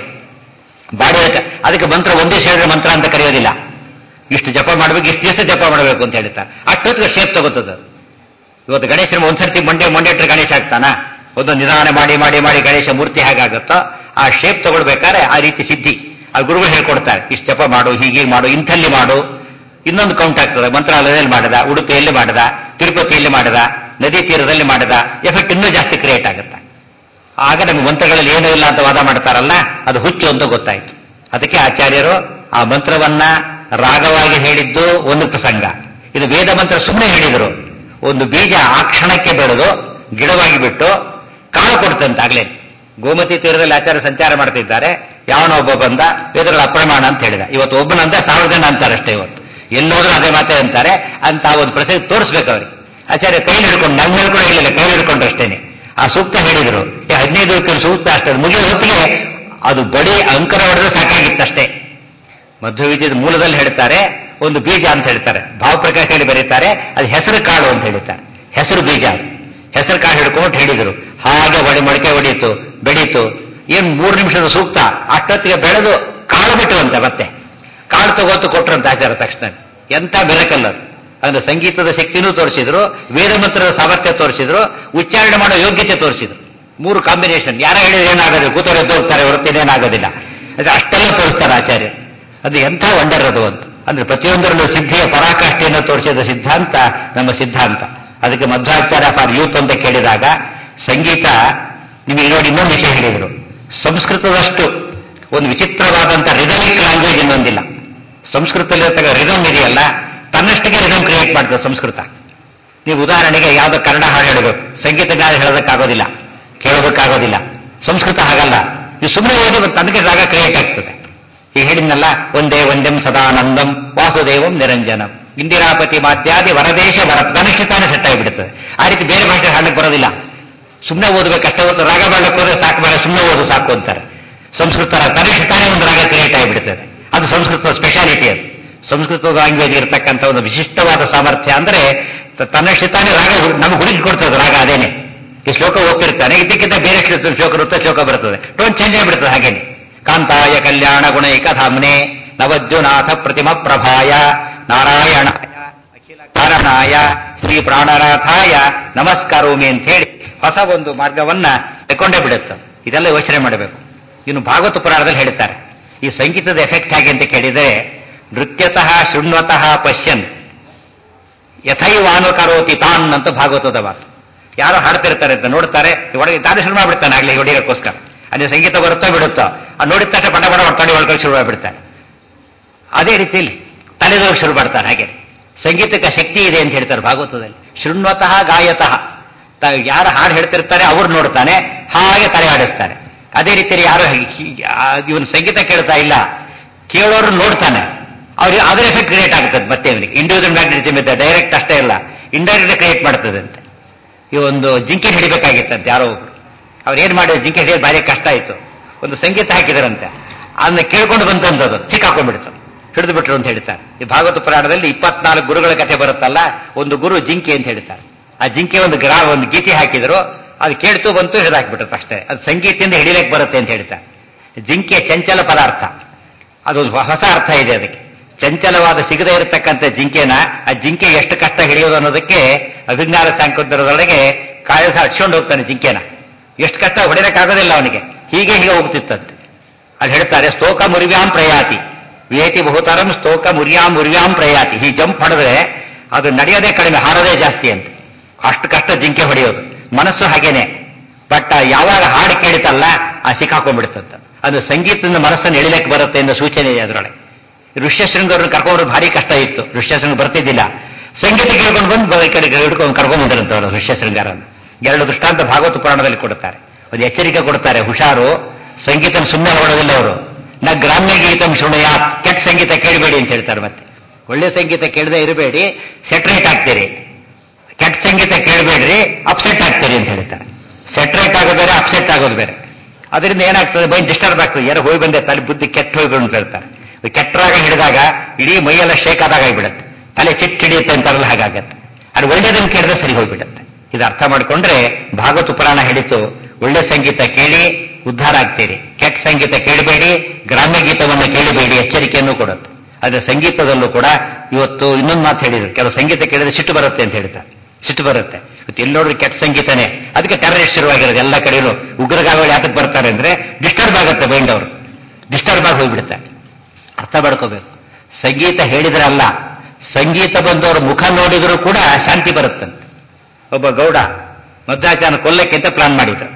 ಬಾಡಿ ಅದಕ್ಕೆ ಮಂತ್ರ ಒಂದೇ ಸೇರಿದ್ರೆ ಮಂತ್ರ ಅಂತ ಕರೆಯೋದಿಲ್ಲ ಇಷ್ಟು ಜಪ ಮಾಡಬೇಕು ಇಷ್ಟು ದಿವಸ ಜಪ ಮಾಡಬೇಕು ಅಂತ ಹೇಳ್ತಾರೆ ಅಷ್ಟೊತ್ತಿಗೆ ಶೇಪ್ ತಗೋತದ ಇವತ್ತು ಗಣೇಶನ ಒಂದ್ಸರ್ತಿ ಮಂಡೆ ಮಂಡೇಟ್ರೆ ಗಣೇಶ ಆಗ್ತಾನ ಒಂದು ನಿಧಾನ ಮಾಡಿ ಮಾಡಿ ಮಾಡಿ ಗಣೇಶ ಮೂರ್ತಿ ಹೇಗಾಗುತ್ತೋ ಆ ಶೇಪ್ ತಗೊಳ್ಬೇಕಾದ್ರೆ ಆ ರೀತಿ ಸಿದ್ಧಿ ಆ ಗುರುಗಳು ಹೇಳ್ಕೊಡ್ತಾರೆ ಇಷ್ಟು ಜಪ ಮಾಡು ಹೀಗೆ ಮಾಡು ಇಂಥಲ್ಲಿ ಮಾಡು ಇನ್ನೊಂದು ಕೌಂಟ್ ಆಗ್ತದೆ ಮಂತ್ರಾಲಯದಲ್ಲಿ ಮಾಡದ ಉಡುಪಿಯಲ್ಲಿ ಮಾಡದ ತಿರುಪತಿಯಲ್ಲಿ ಮಾಡದ ನದಿ ತೀರದಲ್ಲಿ ಮಾಡದ ಎಫೆಕ್ಟ್ ಇನ್ನೂ ಜಾಸ್ತಿ ಕ್ರಿಯೇಟ್ ಆಗುತ್ತೆ ಆಗ ನಮಗೆ ಮಂತ್ರಗಳಲ್ಲಿ ಏನೂ ಇಲ್ಲ ಅಂತ ವಾದ ಮಾಡ್ತಾರಲ್ಲ ಅದು ಹುಚ್ಚು ಅಂತ ಗೊತ್ತಾಯ್ತು ಅದಕ್ಕೆ ಆಚಾರ್ಯರು ಆ ಮಂತ್ರವನ್ನ ರಾಗವಾಗಿ ಹೇಳಿದ್ದು ಒಂದು ಪ್ರಸಂಗ ಇದು ವೇದ ಮಂತ್ರ ಸುಮ್ಮನೆ ಹೇಳಿದರು ಒಂದು ಬೀಜ ಆ ಕ್ಷಣಕ್ಕೆ ಬೆಳೆದು ಗಿಡವಾಗಿ ಬಿಟ್ಟು ಕಾಳು ಕೊಡ್ತಂತೆ ಆಗ್ಲೇ ಗೋಮತಿ ತೀರದಲ್ಲಿ ಆಚಾರ್ಯ ಸಂಚಾರ ಮಾಡ್ತಿದ್ದಾರೆ ಯಾವನೋ ಒಬ್ಬ ಬಂದ ವೇದಗಳ ಅಪ್ರಮಾಣ ಅಂತ ಹೇಳಿದ ಇವತ್ತು ಒಬ್ಬನಂತ ಸಾವಿರ ಜನ ಅಂತಾರೆ ಅಷ್ಟೇ ಇವತ್ತು ಎಲ್ಲೋದ್ರೂ ಅದೇ ಮಾತೇ ಅಂತಾರೆ ಅಂತ ಒಂದು ಪ್ರಸಂಗ ತೋರಿಸ್ಬೇಕು ಅವ್ರಿಗೆ ಆಚಾರ್ಯ ಕೈಲಿ ಹಿಡ್ಕೊಂಡು ನನ್ನ ಹಿಡ್ಕೊಂಡು ಹೇಳಿಲ್ಲ ಕೈಲಿ ಹಿಡ್ಕೊಂಡು ಅಷ್ಟೇನೆ ಆ ಸೂಕ್ತ ಹೇಳಿದ್ರು ಈ ಹದಿನೈದು ರೂಪಾಯಿ ಸೂಕ್ತ ಅಷ್ಟೇ ಮುಗಿಯೋ ಹೊತ್ತಿಗೆ ಅದು ಬಡಿ ಅಂಕರ ಹೊಡೆದ್ರೆ ಸಾಕಾಗಿತ್ತಷ್ಟೇ ಮಧ್ವವಿದ್ಯದ ಮೂಲದಲ್ಲಿ ಹೇಳ್ತಾರೆ ಒಂದು ಬೀಜ ಅಂತ ಹೇಳ್ತಾರೆ ಭಾವಪ್ರಕಾಶ ಹೇಳಿ ಬರೀತಾರೆ ಅದು ಹೆಸರು ಕಾಳು ಅಂತ ಹೇಳ್ತಾರೆ ಹೆಸರು ಬೀಜ ಅದು ಹೆಸರು ಕಾಳು ಹಿಡ್ಕೊಂಡು ಹೇಳಿದ್ರು ಹಾಗೆ ಒಡಿ ಮೊಳಕೆ ಹೊಡೀತು ಬೆಳೀತು ಏನ್ ಮೂರು ನಿಮಿಷದ ಸೂಕ್ತ ಅಷ್ಟೊತ್ತಿಗೆ ಬೆಳೆದು ಕಾಳು ಬಿಟ್ಟುವಂತೆ ಮತ್ತೆ ಕಾಳು ತಗೋತು ಕೊಟ್ರಂತ ಆಚಾರ ತಕ್ಷಣ ಎಂತ ಬೆರಕಲ್ಲ ಅದು ಅಂದ್ರೆ ಸಂಗೀತದ ಶಕ್ತಿನೂ ತೋರಿಸಿದ್ರು ವೇದ ಮಂತ್ರದ ಸಾಮರ್ಥ್ಯ ತೋರಿಸಿದ್ರು ಉಚ್ಚಾರಣೆ ಮಾಡೋ ಯೋಗ್ಯತೆ ತೋರಿಸಿದ್ರು ಮೂರು ಕಾಂಬಿನೇಷನ್ ಯಾರ ಹೇಳಿದ್ರೆ ಏನಾಗೋದಿಲ್ಲ ಕೂತವ್ರು ಎದ್ದು ಹೋಗ್ತಾರೆ ಹೊರತು ಏನಾಗೋದಿಲ್ಲ ಅದು ಅಷ್ಟೆಲ್ಲ ತೋರಿಸ್ತಾರೆ ಆಚಾರ್ಯ ಅದು ಎಂಥ ವಂಡರ್ ಅದು ಅಂತ ಅಂದ್ರೆ ಪ್ರತಿಯೊಂದರಲ್ಲೂ ಸಿದ್ಧಿಯ ಪರಾಕಾಷ್ಠೆಯನ್ನು ತೋರಿಸಿದ ಸಿದ್ಧಾಂತ ನಮ್ಮ ಸಿದ್ಧಾಂತ ಅದಕ್ಕೆ ಮಧ್ವಾಚಾರ್ಯ ಫಾರ್ ಯೂತ್ ಅಂತ ಕೇಳಿದಾಗ ಸಂಗೀತ ನಿಮಗೆ ನೋಡಿ ಇನ್ನೊಂದು ವಿಷಯ ಹೇಳಿದರು ಸಂಸ್ಕೃತದಷ್ಟು ಒಂದು ವಿಚಿತ್ರವಾದಂಥ ರಿದಮಿಕ್ ಲ್ಯಾಂಗ್ವೇಜ್ ಇನ್ನೊಂದಿಲ್ಲ ಸಂಸ್ಕೃತದಲ್ಲಿರ್ತಕ್ಕ ರಿದಮ್ ಇದೆಯಲ್ಲ ತನ್ನಷ್ಟಕ್ಕೆ ರಿದಮ್ ಕ್ರಿಯೇಟ್ ಮಾಡ್ತದೆ ಸಂಸ್ಕೃತ ನೀವು ಉದಾಹರಣೆಗೆ ಯಾವುದೋ ಕನ್ನಡ ಹಾಡು ಹೇಳಬೇಕು ಸಂಗೀತ ಗಾನ ಹೇಳೋದಕ್ಕಾಗೋದಿಲ್ಲ ಕೇಳೋದಕ್ಕಾಗೋದಿಲ್ಲ ಸಂಸ್ಕೃತ ಹಾಗಲ್ಲ ನೀವು ಸುಮ್ಮನೆ ಓದಿ ಮತ್ತೆ ತನಗೆ ರಾಗ ಕ್ರಿಯೇಟ್ ಆಗ್ತದೆ ಈಗ ಹೇಳಿದ್ನಲ್ಲ ಒಂದೇ ಒಂದೆಂ ಸದಾನಂದಂ ವಾಸುದೇವಂ ನಿರಂಜನಂ ಇಂದಿರಾಪತಿ ಮಾತ್ಯಾದಿ ವರದೇಶ ವರ ತನಕ್ಕೆ ತಾನೇ ಸೆಟ್ ಆಗಿಬಿಡುತ್ತದೆ ಆ ರೀತಿ ಬೇರೆ ಭಾಷೆ ಹಾಡಕ್ಕೆ ಬರೋದಿಲ್ಲ ಸುಮ್ಮನೆ ಓದಬೇಕು ಅಷ್ಟೇ ಓದು ರಾಗ ಮಾಡಕ್ಕೆ ಹೋದ್ರೆ ಸಾಕು ಬೇಡ ಸುಮ್ಮನೆ ಓದು ಸಾಕು ಅಂತಾರೆ ಸಂಸ್ಕೃತ ತನಿಷ್ಠ ತಾನೇ ಒಂದು ರಾಗ ಕ್ರಿಯೇಟ್ ಆಗಿಬಿಡುತ್ತದೆ ಅದು ಸಂಸ್ಕೃತದ ಸ್ಪೆಷಾಲಿಟಿ ಅದು ಸಂಸ್ಕೃತ ಲ್ಯಾಂಗ್ವೇಜ್ ಇರತಕ್ಕಂಥ ಒಂದು ವಿಶಿಷ್ಟವಾದ ಸಾಮರ್ಥ್ಯ ಅಂದ್ರೆ ತ- ತನ್ನಷ್ಟೇ ರಾಗ ಹುಡ್- ನಮಗೆ ಹುಡುಕಿ ಕೊಡ್ತದೆ ರಾಗ ಅದೇನೆ ಈ ಶ್ಲೋಕ ಓದ್ತಿರ್ತಾನೆ ಇದಕ್ಕಿಂತ ಬೇರೆ ಶ್ಲೋಕ ಶ್ಲೋಕ ವೃತ್ತ ಶ್ಲೋಕ ಬರ್ತದೆ ಟೋನ್ ಚೇಂಜ್ ಆಗಿಬಿಡ್ತದೆ ಹಾಗೇನೆ ಕಾಂತಾಯ ಕಲ್ಯಾಣ ಗುಣೈಕ ಧಾಮ್ನೆ ನವದ್ಯುನಾಥ ಪ್ರತಿಮ ಪ್ರಭಾಯ ನಾರಾಯಣಾಯ ಅಖಿಲ ಕಾರಣಾಯ ಶ್ರೀ ಪ್ರಾಣನಾಥಾಯ ನಮಸ್ಕಾರೋಮಿ ಅಂತ ಹೇಳಿ ಹೊಸ ಒಂದು ಮಾರ್ಗವನ್ನ ತಕೊಂಡೇ ಬಿಡುತ್ತೆ ಇದೆಲ್ಲ ಯೋಚನೆ ಮಾಡಬೇಕು ಇನ್ನು ಭಾಗವತ ಪುರಾಣದಲ್ಲಿ ಹೇಳ್ತಾರೆ ಈ ಸಂಗೀತದ ಎಫೆಕ್ಟ್ ಹೇಗೆ ಅಂತ ಕೇಳಿದರೆ ನೃತ್ಯತಃ ಶೃಣ್ವತಃ ಪಶ್ಯನ್ ಯಥೈವಾನು ಕರೋತಿ ತಾನ್ ಅಂತ ಭಾಗವತದ ಮಾತು ಯಾರೋ ಹಾಡ್ತಿರ್ತಾರೆ ಅಂತ ನೋಡ್ತಾರೆ ಒಳಗೆ ತಾನೇ ಶುರು ಮಾಡ್ಬಿಡ್ತಾನೆ ಆಗ್ಲಿ ಹೊಡಿಯೋಕ್ಕೋಸ್ಕರ ಅಲ್ಲಿ ಸಂಗೀತ ಬರುತ್ತೋ ಬಿಡುತ್ತೋ ಅದು ನೋಡಿದ ತಕ್ಷಣ ಪಟ ಪಟ ಹೊಡ್ತಾಡಿ ಒಳಗೆ ಶುರು ಮಾಡ್ಬಿಡ್ತಾನೆ ಅದೇ ರೀತಿಯಲ್ಲಿ ತಲೆದೋಗಿ ಶುರು ಮಾಡ್ತಾನೆ ಹಾಗೆ ಸಂಗೀತಕ್ಕೆ ಶಕ್ತಿ ಇದೆ ಅಂತ ಹೇಳ್ತಾರೆ ಭಾಗವತದಲ್ಲಿ ಶೃಣ್ವತಃ ಗಾಯತಃ ತ- ಯಾರು ಹಾಡು ಹೇಳ್ತಿರ್ತಾರೆ ಅವ್ರು ನೋಡ್ತಾನೆ ಹಾಗೆ ತಲೆ ಆಡಿಸ್ತಾರೆ ಅದೇ ರೀತಿಯಲ್ಲಿ ಯಾರು ಇವನು ಸಂಗೀತ ಕೇಳ್ತಾ ಇಲ್ಲ ಕೇಳೋರು ನೋಡ್ತಾನೆ ಅವ್ರಿಗೆ ಅದರ ಎಫೆಕ್ಟ್ ಕ್ರಿಯೇಟ್ ಆಗ್ತದೆ ಮತ್ತೆ ಇವನಿಗೆ ಇಂಡಿವಿಜುವಲ್ ಮ್ಯಾಗ್ನೆಟಿಸಮ್ ಇದೆ ಡೈರೆಕ್ಟ್ ಅಷ್ಟೇ ಇಲ್ಲ ಇಂಡೈರೆಕ್ಟ್ ಕ್ರಿಯೇಟ್ ಮಾಡ್ತದೆ ಅಂತೆ ಈ ಒಂದು ಜಿಂಕೆ ಹಿಡಿಬೇಕಾಗಿತ್ತಂತೆ ಯಾರೋ ಒಬ್ರು ಅವ್ರು ಏನ್ ಮಾಡಿದ್ರು ಜಿಂಕೆ ಹಿಡಿಯೋದು ಭಾರಿ ಕಷ್ಟ ಆಯ್ತು ಒಂದು ಸಂಗೀತ ಹಾಕಿದ್ರಂತೆ ಅದನ್ನ ಕೇಳ್ಕೊಂಡು ಬಂತಂತದ್ದು ಸಿಕ್ಕಾಕೊಂಡ್ಬಿಡ್ತು ಹಿಡಿದು ಬಿಟ್ರು ಅಂತ ಹೇಳ್ತಾರೆ ಈ ಭಾಗವತ ಪುರಾಣದಲ್ಲಿ ಇಪ್ಪತ್ನಾಲ್ಕು ಗುರುಗಳ ಕಥೆ ಬರುತ್ತಲ್ಲ ಒಂದು ಗುರು ಜಿಂಕೆ ಅಂತ ಹೇಳ್ತಾರೆ ಆ ಜಿಂಕೆ ಒಂದು ಗ್ರಾ ಒಂದು ಗೀತೆ ಹಾಕಿದ್ರು ಅದು ಕೇಳ್ತು ಬಂತು ಹಿಡಿದು ಹಾಕ್ಬಿಟ್ರು ಅಷ್ಟೇ ಅದು ಸಂಗೀತದಿಂದ ಹಿಡಿಲಕ್ಕೆ ಬರುತ್ತೆ ಅಂತ ಹೇಳ್ತಾರೆ ಜಿಂಕೆ ಚಂಚಲ ಪದಾರ್ಥ ಅದೊಂದು ಹೊಸ ಅರ್ಥ ಇದೆ ಅದಕ್ಕೆ ಚಂಚಲವಾದ ಸಿಗದೇ ಇರತಕ್ಕಂಥ ಜಿಂಕೆನ ಆ ಜಿಂಕೆ ಎಷ್ಟು ಕಷ್ಟ ಹಿಡಿಯೋದು ಅನ್ನೋದಕ್ಕೆ ಅಭಿಜ್ಞಾನ ಸಾಂಕುದ್ರದೊಳಗೆ ಕಾಯಸ ಹಚ್ಕೊಂಡು ಹೋಗ್ತಾನೆ ಜಿಂಕೆನ ಎಷ್ಟು ಕಷ್ಟ ಹೊಡೆಯೋಕ್ಕಾಗೋದಿಲ್ಲ ಅವನಿಗೆ ಹೀಗೆ ಹೀಗೆ ಹೋಗ್ತಿತ್ತಂತೆ ಅಲ್ಲಿ ಹೇಳ್ತಾರೆ ಸ್ತೋಕ ಮುರಿವ್ಯಾಂ ಪ್ರಯಾತಿ ವೇತಿ ಬಹುತರಂ ಸ್ತೋಕ ಮುರಿಯಾಂ ಮುರಿವ್ಯಾಂ ಪ್ರಯಾತಿ ಈ ಜಂಪ್ ಹೊಡೆದ್ರೆ ಅದು ನಡೆಯೋದೇ ಕಡಿಮೆ ಹಾರೋದೇ ಜಾಸ್ತಿ ಅಂತ ಅಷ್ಟು ಕಷ್ಟ ಜಿಂಕೆ ಹೊಡೆಯೋದು ಮನಸ್ಸು ಹಾಗೇನೆ ಬಟ್ ಯಾವಾಗ ಹಾಡು ಕೇಳಿತಲ್ಲ ಆ ಸಿಕ್ಕಾಕೊಂಡ್ಬಿಡ್ತಂತ ಅದು ಸಂಗೀತದಿಂದ ಮನಸ್ಸನ್ನು ಎಳಿಲಕ್ಕೆ ಬರುತ್ತೆ ಅನ್ನೋ ಸೂಚನೆ ಇದೆ ಅದರೊಳಗೆ ಋಷ್ಯಶೃಂಗರನ್ನು ಕರ್ಕೊಂಡು ಭಾರಿ ಕಷ್ಟ ಇತ್ತು ಋಷ್ಯಶೃಂಗ ಬರ್ತಿದ್ದಿಲ್ಲ ಸಂಗೀತ ಕೇಳ್ಕೊಂಡು ಬಂದು ಬ- ಈ ಕಡೆ ಹಿಡ್ಕೊಂಡು ಕರ್ಕೊಂಡು ಬಂದಿರಂತವ್ರು ಋಷ್ಯಶೃಂಗಾರನ್ನು ಎರಡು ದೃಷ್ಟಾಂತ ಭಾಗವತ ಪುರಾಣದಲ್ಲಿ ಕೊಡ್ತಾರೆ ಒಂದು ಎಚ್ಚರಿಕೆ ಕೊಡ್ತಾರೆ ಹುಷಾರು ಸಂಗೀತ ಸುಮ್ಮನೆ ಹೊಡೋದಿಲ್ಲ ಅವರು ನ ಗ್ರಾಮ್ಯ ಗೀತಂ ಶೃಣಯ ಕೆಟ್ಟ ಸಂಗೀತ ಕೇಳಬೇಡಿ ಅಂತ ಹೇಳ್ತಾರೆ ಮತ್ತೆ ಒಳ್ಳೆ ಸಂಗೀತ ಕೇಳದೆ ಇರಬೇಡಿ ಸೆಟ್ರೇಟ್ ಆಗ್ತೀರಿ ಕೆಟ್ಟ ಸಂಗೀತ ಕೇಳಬೇಡ್ರಿ ಅಪ್ಸೆಟ್ ಆಗ್ತೀರಿ ಅಂತ ಹೇಳ್ತಾರೆ ಸೆಟ್ರೇಟ್ ಆಗೋದು ಬೇರೆ ಅಪ್ಸೆಟ್ ಆಗೋದು ಬೇರೆ ಅದರಿಂದ ಏನಾಗ್ತದೆ ಮೈ ಡಿಸ್ಟರ್ಬ್ ಆಗ್ತದೆ ಯಾರು ಹೋಗಿ ಬಂದೆ ತಲೆ ಬುದ್ಧಿ ಕೆಟ್ಟ ಹೋಗಿ ಅಂತ ಹೇಳ್ತಾರೆ ಕೆಟ್ಟರಾಗ ಹಿಡಿದಾಗ ಇಡೀ ಮೈಯೆಲ್ಲ ಶೇಕ್ ಆದಾಗ ಆಗಿಬಿಡುತ್ತೆ ತಲೆ ಚಿಟ್ ಹಿಡಿಯುತ್ತೆ ಅಂತಾರಲ್ಲ ಹಾಗಾಗತ್ತೆ ಅದು ಒಳ್ಳೇದನ್ನು ಕೇಳಿದ್ರೆ ಸರಿ ಹೋಗ್ಬಿಡುತ್ತೆ ಇದು ಅರ್ಥ ಮಾಡ್ಕೊಂಡ್ರೆ ಭಾಗವತ ಪುರಾಣ ಹೇಳಿತು ಒಳ್ಳೆ ಸಂಗೀತ ಕೇಳಿ ಉದ್ಧಾರ ಆಗ್ತೀರಿ ಕೆಟ್ಟ ಸಂಗೀತ ಕೇಳಬೇಡಿ ಗ್ರಾಮ್ಯ ಗೀತವನ್ನು ಕೇಳಬೇಡಿ ಎಚ್ಚರಿಕೆಯನ್ನು ಕೊಡುತ್ತೆ ಅದ್ರ ಸಂಗೀತದಲ್ಲೂ ಕೂಡ ಇವತ್ತು ಇನ್ನೊಂದು ಮಾತು ಹೇಳಿದ್ರು ಕೆಲವು ಸಂಗೀತ ಕೇಳಿದ್ರೆ ಸಿಟ್ಟು ಬರುತ್ತೆ ಅಂತ ಹೇಳ್ತಾರೆ ಸಿಟ್ಟು ಬರುತ್ತೆ ಇವತ್ತು ಎಲ್ಲಿ ನೋಡ್ರಿ ಕೆಟ್ಟ ಸಂಗೀತನೇ ಅದಕ್ಕೆ ಟೆರರಿಸ್ಟ್ ಶುರುವಾಗಿರೋದು ಎಲ್ಲ ಕಡೆಯೂ ಉಗ್ರಗಾಮಿಗಳು ಯಾತಕ್ಕೆ ಬರ್ತಾರೆ ಅಂದ್ರೆ ಡಿಸ್ಟರ್ಬ್ ಆಗುತ್ತೆ ಮೈಂಡ್ ಅವರು ಡಿಸ್ಟರ್ಬ್ ಆಗಿ ಹೋಗ್ಬಿಡುತ್ತೆ ಅರ್ಥ ಮಾಡ್ಕೋಬೇಕು ಸಂಗೀತ ಹೇಳಿದ್ರೆ ಅಲ್ಲ ಸಂಗೀತ ಬಂದವರು ಮುಖ ನೋಡಿದರೂ ಕೂಡ ಶಾಂತಿ ಬರುತ್ತಂತೆ ಒಬ್ಬ ಗೌಡ ಮಧ್ವಾಚಾರ್ಯ ಕೊಲ್ಲಕ್ಕೆ ಅಂತ ಪ್ಲಾನ್ ಮಾಡಿದ್ರು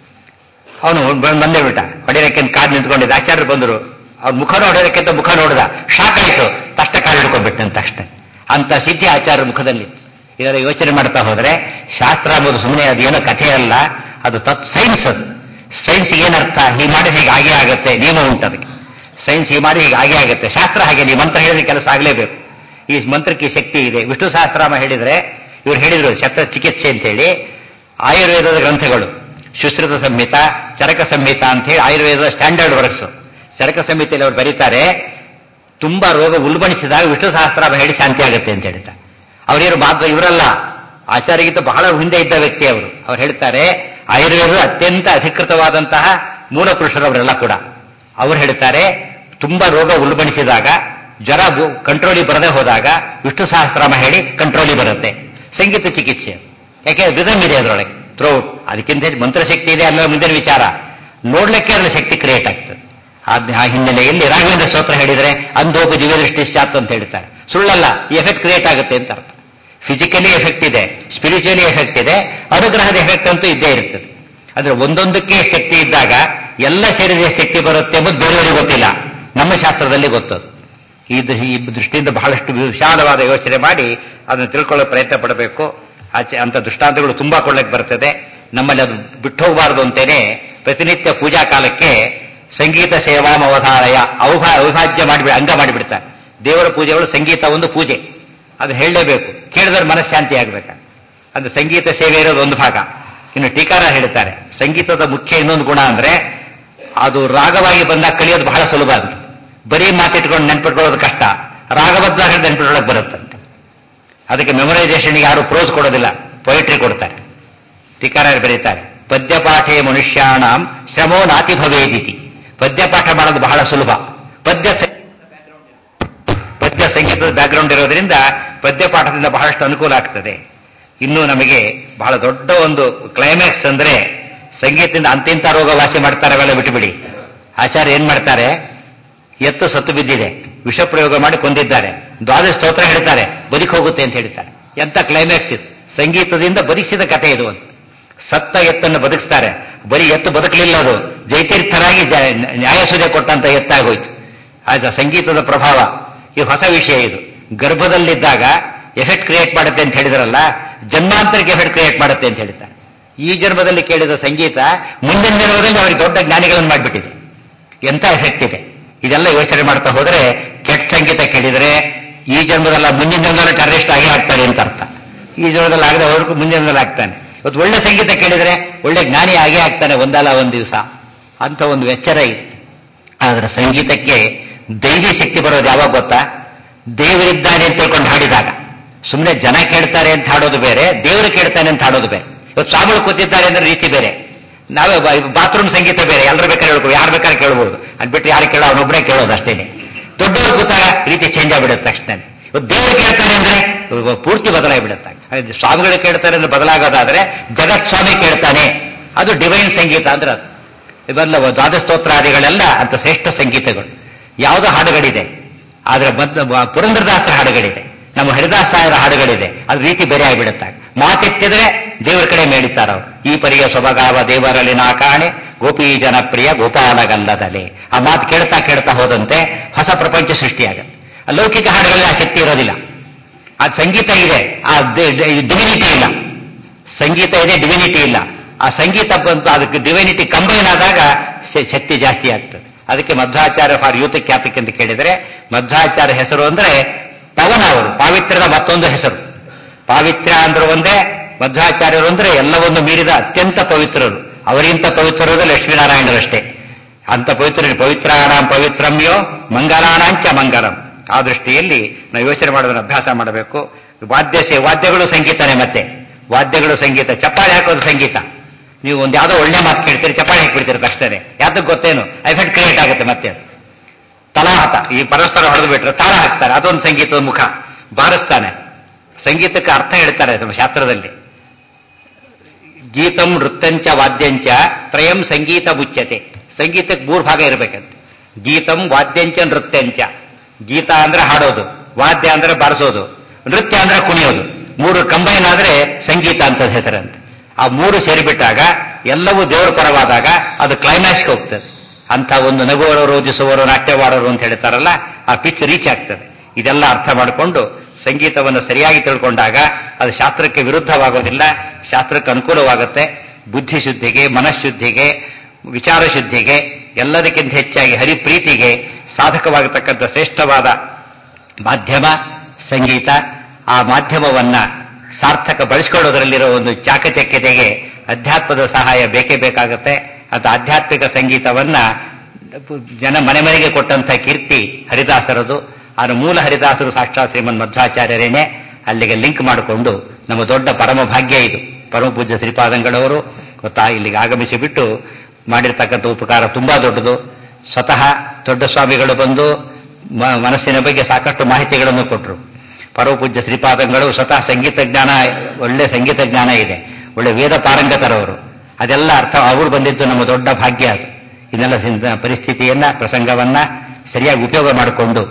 ಅವನು ಬಂದೇ ಬಿಟ್ಟ ಹೊಡೆಯಕ್ಕೆ ಅಂತ ಕಾರ್ ನಿಂತ್ಕೊಂಡಿದ್ದ ಆಚಾರ್ಯರು ಬಂದರು ಅವ್ರ ಮುಖ ನೋಡೋದಕ್ಕೆ ಅಂತ ಮುಖ ನೋಡಿದ ಶಾಕ್ ಆಯ್ತು ತಷ್ಟ ಕಾಲು ಹಿಡ್ಕೊಂಡ್ಬಿಟ್ಟಂತ ಅಷ್ಟೇ ಅಂತ ಸಿದ್ಧಿ ಆಚಾರ್ಯ ಮುಖದಲ್ಲಿ ಇದರ ಯೋಚನೆ ಮಾಡ್ತಾ ಹೋದ್ರೆ ಶಾಸ್ತ್ರ ಅನ್ನೋದು ಸುಮ್ಮನೆ ಅದೇನೋ ಕಥೆ ಅಲ್ಲ ಅದು ತತ್ ಸೈನ್ಸ್ ಅದು ಸೈನ್ಸ್ ಏನರ್ಥ ಹೀಗೆ ಮಾಡಿ ಹೀಗೆ ಹಾಗೆ ಆಗುತ್ತೆ ನಿಯಮ ಉಂಟು ಅದಕ್ಕೆ ಸೈನ್ಸ್ ಹೀಗೆ ಮಾಡಿ ಹೀಗೆ ಹಾಗೆ ಆಗುತ್ತೆ ಶಾಸ್ತ್ರ ಹಾಗೆ ನೀವು ಮಂತ್ರ ಹೇಳಿದ್ರೆ ಕೆಲಸ ಆಗಲೇಬೇಕು ಈ ಮಂತ್ರಕ್ಕೆ ಶಕ್ತಿ ಇದೆ ವಿಷ್ಣು ಸಹಸ್ರಾಮ ಹೇಳಿದ್ರೆ ಇವ್ರು ಹೇಳಿದ್ರು ಶಸ್ತ್ರ ಚಿಕಿತ್ಸೆ ಅಂತ ಹೇಳಿ ಆಯುರ್ವೇದದ ಗ್ರಂಥಗಳು ಸುಶ್ರುತ ಸಂಹಿತ ಚರಕ ಸಂಹಿತ ಅಂತ ಹೇಳಿ ಆಯುರ್ವೇದದ ಸ್ಟ್ಯಾಂಡರ್ಡ್ ವರ್ಕ್ಸ್ ಚರಕ ಸಂಹಿತೆಯಲ್ಲಿ ಅವರು ಬರೀತಾರೆ ತುಂಬಾ ರೋಗ ಉಲ್ಬಣಿಸಿದಾಗ ವಿಷ್ಣು ಸಹಸ್ರಾಮ ಹೇಳಿ ಶಾಂತಿ ಆಗುತ್ತೆ ಅಂತ ಹೇಳ್ತಾರೆ ಅವರೇನು ಮಾತ್ರ ಇವರಲ್ಲ ಆಚಾರ್ಯಗಿಂತ ಬಹಳ ಹಿಂದೆ ಇದ್ದ ವ್ಯಕ್ತಿ ಅವರು ಅವ್ರು ಹೇಳ್ತಾರೆ ಆಯುರ್ವೇದ ಅತ್ಯಂತ ಅಧಿಕೃತವಾದಂತಹ ಮೂಲ ಪುರುಷರವರೆಲ್ಲ ಕೂಡ ಅವ್ರು ಹೇಳ್ತಾರೆ ತುಂಬಾ ರೋಗ ಉಲ್ಬಣಿಸಿದಾಗ ಜ್ವರ ಕಂಟ್ರೋಲಿ ಬರದೆ ಹೋದಾಗ ವಿಷ್ಣು ಸಹಸ್ರಾಮ ಹೇಳಿ ಕಂಟ್ರೋಲಿ ಬರುತ್ತೆ ಸಂಗೀತ ಚಿಕಿತ್ಸೆ ಯಾಕೆ ರಿದಮ್ ಇದೆ ಅದರೊಳಗೆ ಥ್ರೋಟ್ ಅದಕ್ಕಿಂತ ಹೆಚ್ಚು ಮಂತ್ರಶಕ್ತಿ ಇದೆ ಅನ್ನೋ ಮುಂದಿನ ವಿಚಾರ ನೋಡ್ಲಿಕ್ಕೆ ಅದರ ಶಕ್ತಿ ಕ್ರಿಯೇಟ್ ಆಗ್ತದೆ ಆದ್- ಆ ಹಿನ್ನೆಲೆಯಲ್ಲಿ ರಾಘವೇಂದ್ರ ಸ್ತೋತ್ರ ಹೇಳಿದ್ರೆ ಅಂದೋಪು ದಿವ್ಯದೃಷ್ಟಿ ಶಾತ್ ಅಂತ ಹೇಳ್ತಾರೆ ಸುಳ್ಳಲ್ಲ ಈ ಎಫೆಕ್ಟ್ ಕ್ರಿಯೇಟ್ ಆಗುತ್ತೆ ಅಂತ ಅರ್ಥ ಫಿಸಿಕಲಿ ಎಫೆಕ್ಟ್ ಇದೆ ಸ್ಪಿರಿಚುವಲಿ ಎಫೆಕ್ಟ್ ಇದೆ ಅನುಗ್ರಹದ ಎಫೆಕ್ಟ್ ಅಂತೂ ಇದ್ದೇ ಇರ್ತದೆ ಅಂದ್ರೆ ಒಂದೊಂದಕ್ಕೆ ಶಕ್ತಿ ಇದ್ದಾಗ ಎಲ್ಲ ಶರೀರದ ಶಕ್ತಿ ಬರುತ್ತೆ ಎಂಬುದು ಬೇರೆಯವರಿಗೆ ಗೊತ್ತಿಲ್ಲ ನಮ್ಮ ಶಾಸ್ತ್ರದಲ್ಲಿ ಗೊತ್ತದು ಈ ದೃ- ಈ ದೃಷ್ಟಿಯಿಂದ ಬಹಳಷ್ಟು ವಿಶಾಲವಾದ ಯೋಚನೆ ಮಾಡಿ ಅದನ್ನು ತಿಳ್ಕೊಳ್ಳೋ ಪ್ರಯತ್ನ ಪಡಬೇಕು ಆಚೆ ಅಂತ ದೃಷ್ಟಾಂತಗಳು ತುಂಬಾ ಕೊಳ್ಳಕ್ಕೆ ಬರ್ತದೆ ನಮ್ಮಲ್ಲಿ ಅದು ಬಿಟ್ಟು ಹೋಗಬಾರದು ಅಂತೇನೆ ಪ್ರತಿನಿತ್ಯ ಪೂಜಾ ಕಾಲಕ್ಕೆ ಸಂಗೀತ ಸೇವಾಂ ಅವಧಾರಯ ಅವಿಭಾ ಅವಿಭಾಜ್ಯ ಮಾಡಿಬಿಡ ಅಂಗ ಮಾಡಿಬಿಡ್ತಾರೆ ದೇವರ ಪೂಜೆಗಳು ಸಂಗೀತ ಒಂದು ಪೂಜೆ ಅದು ಹೇಳಲೇಬೇಕು ಕೇಳಿದ್ರೆ ಮನಃಶಾಂತಿ ಆಗ್ಬೇಕು ಅದು ಸಂಗೀತ ಸೇವೆ ಇರೋದು ಒಂದು ಭಾಗ ಇನ್ನು ಟೀಕಾರ ಹೇಳ್ತಾರೆ ಸಂಗೀತದ ಮುಖ್ಯ ಇನ್ನೊಂದು ಗುಣ ಅಂದ್ರೆ ಅದು ರಾಗವಾಗಿ ಬಂದಾಗ ಕಲಿಯೋದು ಬಹಳ ಸುಲಭ ಅಂತ ಬರೀ ಮಾತಿಟ್ಕೊಂಡು ನೆನ್ಪಿಟ್ಕೊಳ್ಳೋದು ಕಷ್ಟ ರಾಗಬದ್ಧ ನೆನ್ಪಿಟ್ಕೊಳ್ಳೋಕೆ ಬರುತ್ತಂತೆ ಅದಕ್ಕೆ ಮೆಮೊರೈಸೇಷನ್ಗೆ ಯಾರು ಪ್ರೋಸ್ ಕೊಡೋದಿಲ್ಲ ಪೊಯಿಟ್ರಿ ಕೊಡ್ತಾರೆ ಟೀಕಾರ ಬರೀತಾರೆ ಪದ್ಯಪಾಠೆ ಮನುಷ್ಯಾಣಂ ಶ್ರಮೋ ನಾತಿ ಭವೇದಿತಿ ಪದ್ಯ ಪಾಠ ಮಾಡೋದು ಬಹಳ ಸುಲಭ ಪದ್ಯ ಸ- ಪದ್ಯ ಸಂಗೀತದ ಬ್ಯಾಕ್ಗ್ರೌಂಡ್ ಇರೋದ್ರಿಂದ ಪದ್ಯ ಪಾಠದಿಂದ ಬಹಳಷ್ಟು ಅನುಕೂಲ ಆಗ್ತದೆ ಇನ್ನು ನಮಗೆ ಬಹಳ ದೊಡ್ಡ ಒಂದು ಕ್ಲೈಮ್ಯಾಕ್ಸ್ ಅಂದ್ರೆ ಸಂಗೀತದಿಂದ ಅಂತಿಂತ ರೋಗ ವಾಸಿ ಮಾಡ್ತಾರೆ ಅವೆಲ್ಲ ಬಿಟ್ಟುಬಿಡಿ ಆಚಾರ್ಯ ಏನ್ ಮಾಡ್ತಾರೆ ಎತ್ತು ಸತ್ತು ಬಿದ್ದಿದೆ ವಿಷ ಪ್ರಯೋಗ ಮಾಡಿ ಕೊಂದಿದ್ದಾರೆ ದ್ವಾದಶ ಸ್ತೋತ್ರ ಹೇಳ್ತಾರೆ ಬದುಕಿ ಹೋಗುತ್ತೆ ಅಂತ ಹೇಳ್ತಾರೆ ಎಂತ ಕ್ಲೈಮ್ಯಾಕ್ಸ್ ಇದು ಸಂಗೀತದಿಂದ ಬದುಕಿಸಿದ ಕಥೆ ಇದು ಅಂತ ಸತ್ತ ಎತ್ತನ್ನು ಬದುಕಿಸ್ತಾರೆ ಬರೀ ಎತ್ತು ಬದುಕಲಿಲ್ಲ ಅದು ಜೈತೀರ್ಥರಾಗಿ ಜ- ನ್ಯಾಯಸುದೆ ಕೊಟ್ಟಂತ ಎತ್ತಾಗೋಯ್ತು ಆಯ್ತಾ ಸಂಗೀತದ ಪ್ರಭಾವ ಇದು ಹೊಸ ವಿಷಯ ಇದು ಗರ್ಭದಲ್ಲಿದ್ದಾಗ ಎಫೆಕ್ಟ್ ಕ್ರಿಯೇಟ್ ಮಾಡುತ್ತೆ ಅಂತ ಹೇಳಿದ್ರಲ್ಲ ಜನ್ಮಾಂತರಕ್ಕೆ ಎಫೆಕ್ಟ್ ಕ್ರಿಯೇಟ್ ಮಾಡುತ್ತೆ ಅಂತ ಹೇಳ್ತಾರೆ ಈ ಜನ್ಮದಲ್ಲಿ ಕೇಳಿದ ಸಂಗೀತ ಮುಂದಿನ ಜನ್ಮದಲ್ಲಿ ಅವರಿಗೆ ದೊಡ್ಡ ಜ್ಞಾನಿಗಳನ್ನು ಮಾಡಿಬಿಟ್ಟಿದೆ ಎಂತ ಎಫೆಕ್ಟ್ ಇದೆ ಇದೆಲ್ಲ ಯೋಚನೆ ಮಾಡ್ತಾ ಹೋದ್ರೆ ಕೆಟ್ಟ ಸಂಗೀತ ಕೇಳಿದ್ರೆ ಈ ಜನ್ಮದಲ್ಲ ಮುಂದಿನ ಜನ್ಮದಲ್ಲಿ ಟೆರರಿಸ್ಟ್ ಆಗೇ ಆಗ್ತಾನೆ ಅಂತ ಅರ್ಥ ಈ ಜನ್ಮದಲ್ಲಿ ಆಗದೆ ಅವ್ರಿಗೂ ಮುಂದಿನ ಜನ್ಮದಲ್ಲಿ ಆಗ್ತಾನೆ ಇವತ್ತು ಒಳ್ಳೆ ಸಂಗೀತ ಕೇಳಿದ್ರೆ ಒಳ್ಳೆ ಜ್ಞಾನಿ ಆಗೇ ಆಗ್ತಾನೆ ಒಂದಲ್ಲ ಒಂದು ದಿವಸ ಅಂತ ಒಂದು ಎಚ್ಚರ ಇದೆ ಆದ್ರೆ ಸಂಗೀತಕ್ಕೆ ದೈವಿ ಶಕ್ತಿ ಬರೋದು ಯಾವಾಗ ಗೊತ್ತಾ ದೇವರಿದ್ದಾನೆ ಅಂತ ತಿಳ್ಕೊಂಡು ಹಾಡಿದಾಗ ಸುಮ್ಮನೆ ಜನ ಕೇಳ್ತಾರೆ ಅಂತ ಹಾಡೋದು ಬೇರೆ ದೇವರು ಕೇಳ್ತಾನೆ ಅಂತ ಹಾಡೋದು ಬೇರೆ ಇವತ್ತು ಸ್ವಾಮಿಗಳು ಕೂತಿದ್ದಾರೆ ಅಂದ್ರೆ ರೀತಿ ಬೇರೆ ನಾವೇ ಬಾತ್ರೂಮ್ ಸಂಗೀತ ಬೇರೆ ಎಲ್ಲರೂ ಬೇಕಾದ್ರೆ ಹೇಳ್ಬೋದು ಯಾರು ಬೇಕಾದ್ರೆ ಕೇಳ್ಬೋದು ಅದ್ ಬಿಟ್ಟು ಯಾರು ಕೇಳೋ ಅವನೊಬ್ಬನೇ ಕೇಳೋದು ಅಷ್ಟೇನೆ ದೊಡ್ಡವರು ಕೂತಾಗ ರೀತಿ ಚೇಂಜ್ ಆಗಿಬಿಡುತ್ತೆ ತಕ್ಷಣ ಇವತ್ತು ದೇವರು ಕೇಳ್ತಾನೆ ಅಂದ್ರೆ ಪೂರ್ತಿ ಬದಲಾಗಿಬಿಡುತ್ತೆ ಹಾಗೆ ಸ್ವಾಮಿಗಳು ಕೇಳ್ತಾರೆ ಅಂದ್ರೆ ಬದಲಾಗೋದಾದ್ರೆ ಜಗತ್ ಸ್ವಾಮಿ ಕೇಳ್ತಾನೆ ಅದು ಡಿವೈನ್ ಸಂಗೀತ ಅಂದ್ರೆ ಅದು ಇವೆಲ್ಲ ದ್ವಾದಸ್ತೋತ್ರಾದಿಗಳೆಲ್ಲ ಅಂತ ಶ್ರೇಷ್ಠ ಸಂಗೀತಗಳು ಯಾವುದೋ ಹಾಡುಗಳಿದೆ ಆದ್ರೆ ಮದ್ ಪುರಂದ್ರದಾಸರ ಹಾಡುಗಳಿದೆ ನಮ್ಮ ಹರಿದಾಸಾಯರ ಹಾಡುಗಳಿದೆ ಅದ್ರ ರೀತಿ ಬೇರೆ ಆಗಿಬಿಡುತ್ತೆ ಮಾತೆತ್ತಿದ್ರೆ ದೇವರ ಕಡೆ ಮೇಳಿತಾರ ಅವ್ರು ಈ ಪರಿಯ ಸೊಬಗಾವ ದೇವರಲ್ಲಿ ನಾ ಕಾಣೆ ಗೋಪಿ ಜನಪ್ರಿಯ ಗೋಪಾಲಗಲ್ಲದಲೆ ಆ ಮಾತು ಕೇಳ್ತಾ ಕೇಳ್ತಾ ಹೋದಂತೆ ಹೊಸ ಪ್ರಪಂಚ ಸೃಷ್ಟಿಯಾಗುತ್ತೆ ಆ ಲೌಕಿಕ ಹಾಡುಗಳಲ್ಲಿ ಆ ಶಕ್ತಿ ಇರೋದಿಲ್ಲ ಆ ಸಂಗೀತ ಇದೆ ಆ ಡಿವಿನಿಟಿ ಇಲ್ಲ ಸಂಗೀತ ಇದೆ ಡಿವಿನಿಟಿ ಇಲ್ಲ ಆ ಸಂಗೀತ ಬಂತು ಅದಕ್ಕೆ ಡಿವಿನಿಟಿ ಕಂಬೈನ್ ಆದಾಗ ಶ- ಶಕ್ತಿ ಜಾಸ್ತಿ ಆಗ್ತದೆ ಅದಕ್ಕೆ ಮಧ್ವಾಚಾರ್ಯ ಫಾರ್ ಯೂತ್ ಖ್ಯಾತಕ್ಕೆ ಅಂತ ಕೇಳಿದರೆ ಮಧ್ವಾಚಾರ್ಯ ಹೆಸರು ಅಂದ್ರೆ ಪವನ ಅವರು ಪಾವಿತ್ರ್ಯದ ಮತ್ತೊಂದು ಹೆಸರು ಪಾವಿತ್ರ್ಯ ಅಂದ್ರೆ ಒಂದೇ ಮಧ್ವಾಚಾರ್ಯರು ಅಂದ್ರೆ ಎಲ್ಲವನ್ನು ಮೀರಿದ ಅತ್ಯಂತ ಪವಿತ್ರರು ಅವರಿಂತ ಪವಿತ್ರರು ಲಕ್ಷ್ಮೀನಾರಾಯಣರಷ್ಟೇ ಅಂತ ಪವಿತ್ರ ಪವಿತ್ರಾಣಾಂ ಪವಿತ್ರಮ್ಯೋ ಮಂಗಲಾಣಾಂಚ ಮಂಗಲಂ ಆ ದೃಷ್ಟಿಯಲ್ಲಿ ನಾವು ಯೋಚನೆ ಮಾಡೋದನ್ನ ಅಭ್ಯಾಸ ಮಾಡಬೇಕು ವಾದ್ಯ ಸೇ- ವಾದ್ಯಗಳು ಸಂಗೀತನೇ ಮತ್ತೆ ವಾದ್ಯಗಳು ಸಂಗೀತ ಚಪ್ಪಾಳೆ ಹಾಕೋದು ಸಂಗೀತ ನೀವು ಒಂದು ಯಾವುದೋ ಒಳ್ಳೆ ಮಾತು ಕೇಳ್ತೀರಿ ಚಪ್ಪಾಳೆ ಹಾಕ್ಬಿಡ್ತೀರಿ ತಕ್ಷಣ ಯಾವ್ದಕ್ಕೆ ಗೊತ್ತೇನು ಎಫೆಕ್ಟ್ ಕ್ರಿಯೇಟ್ ಆಗುತ್ತೆ ಮತ್ತೆ ಅದು. ತಲಾಹತ ಈ ಪರಸ್ಪರ ಹೊಡೆದು ಬಿಟ್ರೆ ತಾಳ ಹಾಕ್ತಾರೆ ಅದೊಂದು ಸಂಗೀತದ ಮುಖ ಬಾರಿಸ್ತಾನೆ ಸಂಗೀತಕ್ಕೆ ಅರ್ಥ ಹೇಳ್ತಾರೆ ನಮ್ಮ ಶಾಸ್ತ್ರದಲ್ಲಿ ಗೀತಂ ನೃತ್ಯಂಚ ವಾದ್ಯಂಚ ತ್ರಯಂ ಸಂಗೀತ ಮುಚ್ಚತೆ ಸಂಗೀತಕ್ಕೆ ಮೂರು ಭಾಗ ಇರಬೇಕಂತ ಗೀತಂ ವಾದ್ಯಂಚ ನೃತ್ಯಂಚ ಗೀತ ಅಂದ್ರೆ ಹಾಡೋದು ವಾದ್ಯ ಅಂದ್ರೆ ಬಾರಿಸೋದು ನೃತ್ಯ ಅಂದ್ರೆ ಕುಣಿಯೋದು ಮೂರು ಕಂಬೈನ್ ಆದ್ರೆ ಸಂಗೀತ ಅಂತ ಹೆಸರಂತೆ ಆ ಮೂರು ಸೇರಿಬಿಟ್ಟಾಗ ಎಲ್ಲವೂ ದೇವರ ಪರವಾದಾಗ ಅದು ಕ್ಲೈಮ್ಯಾಕ್ಸ್ಗೆ ಹೋಗ್ತದೆ ಅಂತ ಒಂದು ನಗುವರು ರೋಜಿಸುವರು ನಾಟ್ಯವಾಡೋರು ಅಂತ ಹೇಳ್ತಾರಲ್ಲ ಆ ಪಿಚ್ ರೀಚ್ ಆಗ್ತದೆ ಇದೆಲ್ಲ ಅರ್ಥ ಮಾಡಿಕೊಂಡು ಸಂಗೀತವನ್ನು ಸರಿಯಾಗಿ ತಿಳ್ಕೊಂಡಾಗ ಅದು ಶಾಸ್ತ್ರಕ್ಕೆ ವಿರುದ್ಧವಾಗೋದಿಲ್ಲ ಶಾಸ್ತ್ರಕ್ಕೆ ಅನುಕೂಲವಾಗುತ್ತೆ ಬುದ್ಧಿ ಶುದ್ಧಿಗೆ ಮನಃಶುದ್ಧಿಗೆ ವಿಚಾರ ಶುದ್ಧಿಗೆ ಎಲ್ಲದಕ್ಕಿಂತ ಹೆಚ್ಚಾಗಿ ಹರಿಪ್ರೀತಿಗೆ ಸಾಧಕವಾಗತಕ್ಕಂಥ ಶ್ರೇಷ್ಠವಾದ ಮಾಧ್ಯಮ ಸಂಗೀತ ಆ ಮಾಧ್ಯಮವನ್ನ ಸಾರ್ಥಕ ಬಳಸಿಕೊಳ್ಳೋದ್ರಲ್ಲಿರೋ ಒಂದು ಚಾಕಚಕ್ಯತೆಗೆ ಅಧ್ಯಾತ್ಮದ ಸಹಾಯ ಬೇಕೇ ಬೇಕಾಗುತ್ತೆ ಅದು ಆಧ್ಯಾತ್ಮಿಕ ಸಂಗೀತವನ್ನ ಜನ ಮನೆ ಮನೆಗೆ ಕೊಟ್ಟಂತ ಕೀರ್ತಿ ಹರಿದಾಸರದು ಆದ್ರೆ ಮೂಲ ಹರಿದಾಸರು ಸಾಕ್ಷಾತ್ ಶ್ರೀಮನ್ ಮಧ್ವಾಚಾರ್ಯರೇನೆ ಅಲ್ಲಿಗೆ ಲಿಂಕ್ ಮಾಡಿಕೊಂಡು ನಮ್ಮ ದೊಡ್ಡ ಪರಮ ಭಾಗ್ಯ ಇದು ಪರಮ ಪೂಜ್ಯ ಶ್ರೀಪಾದಂಗಳವರು ಗೊತ್ತಾ ಇಲ್ಲಿಗೆ ಆಗಮಿಸಿ ಬಿಟ್ಟು ಮಾಡಿರ್ತಕ್ಕಂಥ ಉಪಕಾರ ತುಂಬಾ ದೊಡ್ಡದು ಸ್ವತಃ ದೊಡ್ಡ ಸ್ವಾಮಿಗಳು ಬಂದು ಮ- ಮನಸ್ಸಿನ ಬಗ್ಗೆ ಸಾಕಷ್ಟು ಮಾಹಿತಿಗಳನ್ನು ಕೊಟ್ಟರು ಪರಮ ಪೂಜ್ಯ ಶ್ರೀಪಾದಂಗಳು ಸ್ವತಃ ಸಂಗೀತ ಜ್ಞಾನ ಒಳ್ಳೆ ಸಂಗೀತ ಜ್ಞಾನ ಇದೆ ಒಳ್ಳೆ ವೇದ ಪಾರಂಗತರವರು ಅದೆಲ್ಲ ಅರ್ಥ ಅವರು ಬಂದಿದ್ದು ನಮ್ಮ ದೊಡ್ಡ ಭಾಗ್ಯ ಅದು ಇದೆಲ್ಲ ಸಿಂಧ- ಪರಿಸ್ಥಿತಿಯನ್ನ ಪ್ರಸಂಗವನ್ನ ಸರಿಯಾಗಿ ಉಪಯೋಗ ಮಾಡಿಕೊಂಡು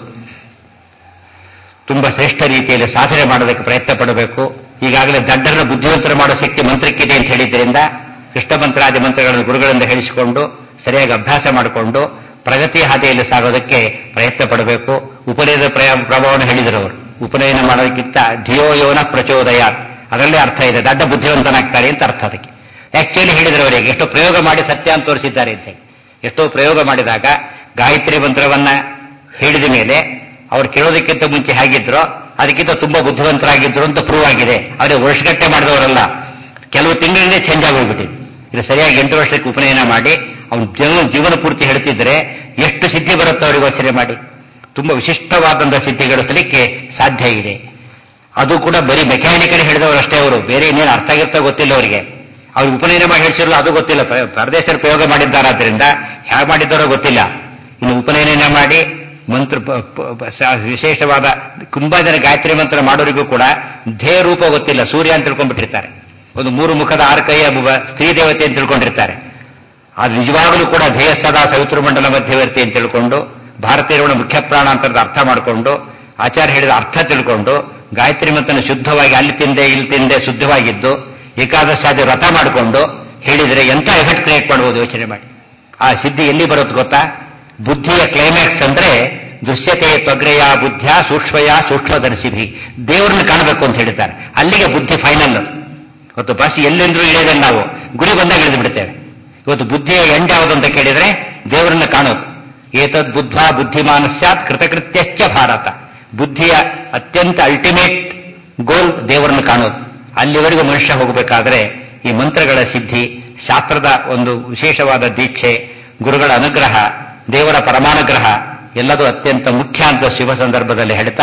ತುಂಬಾ ಶ್ರೇಷ್ಠ ರೀತಿಯಲ್ಲಿ ಸಾಧನೆ ಮಾಡೋದಕ್ಕೆ ಪ್ರಯತ್ನ ಪಡಬೇಕು ಈಗಾಗಲೇ ದಡ್ಡರನ್ನ ಬುದ್ಧಿವಂತರ ಮಾಡೋ ಶಕ್ತಿ ಮಂತ್ರಕ್ಕಿದೆ ಅಂತ ಹೇಳಿದ್ರಿಂದ ಕೃಷ್ಣ ಮಂತ್ರಾದಿ ಮಂತ್ರಗಳನ್ನು ಗುರುಗಳಿಂದ ಹೇಳಿಸಿಕೊಂಡು ಸರಿಯಾಗಿ ಅಭ್ಯಾಸ ಮಾಡಿಕೊಂಡು ಪ್ರಗತಿ ಹಾದಿಯಲ್ಲಿ ಸಾಗೋದಕ್ಕೆ ಪ್ರಯತ್ನ ಪಡಬೇಕು ಉಪನಯನ ಪ್ರಯ- ಪ್ರಭಾವವನ್ನು ಹೇಳಿದರು ಅವರು ಉಪನಯನ ಮಾಡೋದಕ್ಕಿಂತ ಧಿಯೋ ಯೋನ ಪ್ರಚೋದಯ ಅದರಲ್ಲೇ ಅರ್ಥ ಇದೆ ದಡ್ಡ ಬುದ್ಧಿವಂತನಾಗ್ತಾರೆ ಅಂತ ಅರ್ಥ ಅದಕ್ಕೆ ಆಕ್ಚುಲಿ ಹೇಳಿದ್ರು ಅವರಿಗೆ ಎಷ್ಟೋ ಪ್ರಯೋಗ ಮಾಡಿ ಸತ್ಯ ಅಂತ ತೋರಿಸಿದ್ದಾರೆ ಅಂತ ಹೇಳಿ ಎಷ್ಟೋ ಪ್ರಯೋಗ ಮಾಡಿದಾಗ ಗಾಯತ್ರಿ ಮಂತ್ರವನ್ನ ಹೇಳಿದ ಮೇಲೆ ಅವ್ರು ಕೇಳೋದಕ್ಕಿಂತ ಮುಂಚೆ ಹೇಗಿದ್ರೋ ಅದಕ್ಕಿಂತ ತುಂಬಾ ಬುದ್ಧಿವಂತರಾಗಿದ್ರು ಅಂತ ಪ್ರೂವ್ ಆಗಿದೆ ಅವರೇ ವರ್ಷಗಟ್ಟೆ ಮಾಡಿದವರಲ್ಲ ಕೆಲವು ತಿಂಗಳಿಂದ ಚೇಂಜ್ ಆಗೋಗ್ಬಿಟ್ಟಿದೆ ಇದು ಸರಿಯಾಗಿ ಎಂಟು ವರ್ಷಕ್ಕೆ ಉಪನಯನ ಮಾಡಿ ಅವನ ಜೀವನ ಜೀವನ ಪೂರ್ತಿ ಹೇಳ್ತಿದ್ರೆ ಎಷ್ಟು ಸಿದ್ಧಿ ಬರುತ್ತೋ ಅವ್ರಿಗೆ ಯೋಚನೆ ಮಾಡಿ ತುಂಬಾ ವಿಶಿಷ್ಟವಾದಂತಹ ಸಿದ್ಧಿ ಗಳಿಸಲಿಕ್ಕೆ ಸಾಧ್ಯ ಇದೆ ಅದು ಕೂಡ ಬರೀ ಮೆಕ್ಯಾನಿಕಲ್ ಹೇಳಿದವರು ಅಷ್ಟೇ ಅವರು ಬೇರೆ ಇನ್ನೇನು ಅರ್ಥ ಆಗಿರ್ತಾ ಗೊತ್ತಿಲ್ಲ ಅವರಿಗೆ ಅವ್ರಿಗೆ ಉಪನಯನ ಮಾಡಿ ಹೇಳ್ಸಿರಲ್ಲ ಅದು ಗೊತ್ತಿಲ್ಲ ಪ- ಪರದೇಶರು ಪ್ರಯೋಗ ಮಾಡಿದ್ದಾರಾದ್ರಿಂದ ಹೇಗೆ ಮಾಡಿದ್ದಾರೋ ಗೊತ್ತಿಲ್ಲ ಇನ್ನು ಉಪನಯನ ಮಾಡಿ ಮಂತ್ರ ಪ- ಪ- ಪ- ಸ- ವಿಶೇಷವಾದ ತುಂಬಾ ಜನ ಗಾಯತ್ರಿ ಮಂತ್ರ ಮಾಡೋರಿಗೂ ಕೂಡ ಧ್ಯೇಯ ರೂಪ ಗೊತ್ತಿಲ್ಲ ಸೂರ್ಯ ಅಂತ ತಿಳ್ಕೊಂಡ್ಬಿಟ್ಟಿರ್ತಾರೆ ಒಂದು ಮೂರು ಮುಖದ ಆರು ಕೈಯ ಒಬ್ಬ ಸ್ತ್ರೀ ದೇವತೆ ಅಂತ ತಿಳ್ಕೊಂಡಿರ್ತಾರೆ ಅದು ನಿಜವಾಗಲೂ ಕೂಡ ಧ್ಯೇಯ ಸದಾ ಸವಿತೃಮಂಡಲ ಮಧ್ಯವರ್ತಿ ಅಂತ ತಿಳ್ಕೊಂಡು ಭಾರತೀಯರ ಮುಖ್ಯ ಪ್ರಾಣ ಅಂತರದ ಅರ್ಥ ಮಾಡಿಕೊಂಡು ಆಚಾರ್ಯ ಹೇಳಿದ ಅರ್ಥ ತಿಳ್ಕೊಂಡು ಗಾಯತ್ರಿ ಮಂತ್ರನ ಶುದ್ಧವಾಗಿ ಅಲ್ಲಿ ತಿಂದೆ ಇಲ್ಲಿ ತಿಂದೆ ಶುದ್ಧವಾಗಿದ್ದು ಏಕಾದಶಾದಿ ವ್ರತ ಮಾಡಿಕೊಂಡು ಹೇಳಿದ್ರೆ ಎಂತ ಎಫೆಕ್ಟ್ ಕ್ರಿಯೇಟ್ ಮಾಡಬಹುದು ಯೋಚನೆ ಮಾಡಿ ಆ ಸಿದ್ಧಿ ಎಲ್ಲಿ ಬರುತ್ತೆ ಗೊತ್ತಾ ಬುದ್ಧಿಯ ಕ್ಲೈಮ್ಯಾಕ್ಸ್ ಅಂದ್ರೆ ದೃಶ್ಯತೆ ತ್ವಗ್ರೆಯ ಬುದ್ಧಿಯ ಸೂಕ್ಷ್ಮಯ ಸೂಕ್ಷ್ಮದರ್ಶಿಭಿ ದೇವರನ್ನು ಕಾಣಬೇಕು ಅಂತ ಹೇಳಿದ್ದಾರೆ ಅಲ್ಲಿಗೆ ಬುದ್ಧಿ ಫೈನಲ್ ಇವತ್ತು ಬಸ್ ಎಲ್ಲೆಂದ್ರೂ ಇಳಿಯೋದಲ್ಲ ನಾವು ಗುರಿ ಬಂದಾಗ ಇಳಿದು ಬಿಡ್ತೇವೆ ಇವತ್ತು ಬುದ್ಧಿಯ ಎಂಡ್ ಯಾವುದು ಅಂತ ಕೇಳಿದ್ರೆ ದೇವರನ್ನ ಕಾಣೋದು ಏತದ್ ಬುದ್ಧ ಬುದ್ಧಿಮಾನಸ್ಯಾತ್ ಕೃತಕೃತ್ಯಶ್ಚ ಭಾರತ ಬುದ್ಧಿಯ ಅತ್ಯಂತ ಅಲ್ಟಿಮೇಟ್ ಗೋಲ್ ದೇವರನ್ನು ಕಾಣೋದು ಅಲ್ಲಿವರೆಗೂ ಮನುಷ್ಯ ಹೋಗಬೇಕಾದ್ರೆ ಈ ಮಂತ್ರಗಳ ಸಿದ್ಧಿ ಶಾಸ್ತ್ರದ ಒಂದು ವಿಶೇಷವಾದ ದೀಕ್ಷೆ ಗುರುಗಳ ಅನುಗ್ರಹ ದೇವರ ಪರಮಾನುಗ್ರಹ ಎಲ್ಲದೂ ಅತ್ಯಂತ ಮುಖ್ಯ ಅಂತ ಶುಭ ಸಂದರ್ಭದಲ್ಲಿ ಹೇಳ್ತಾ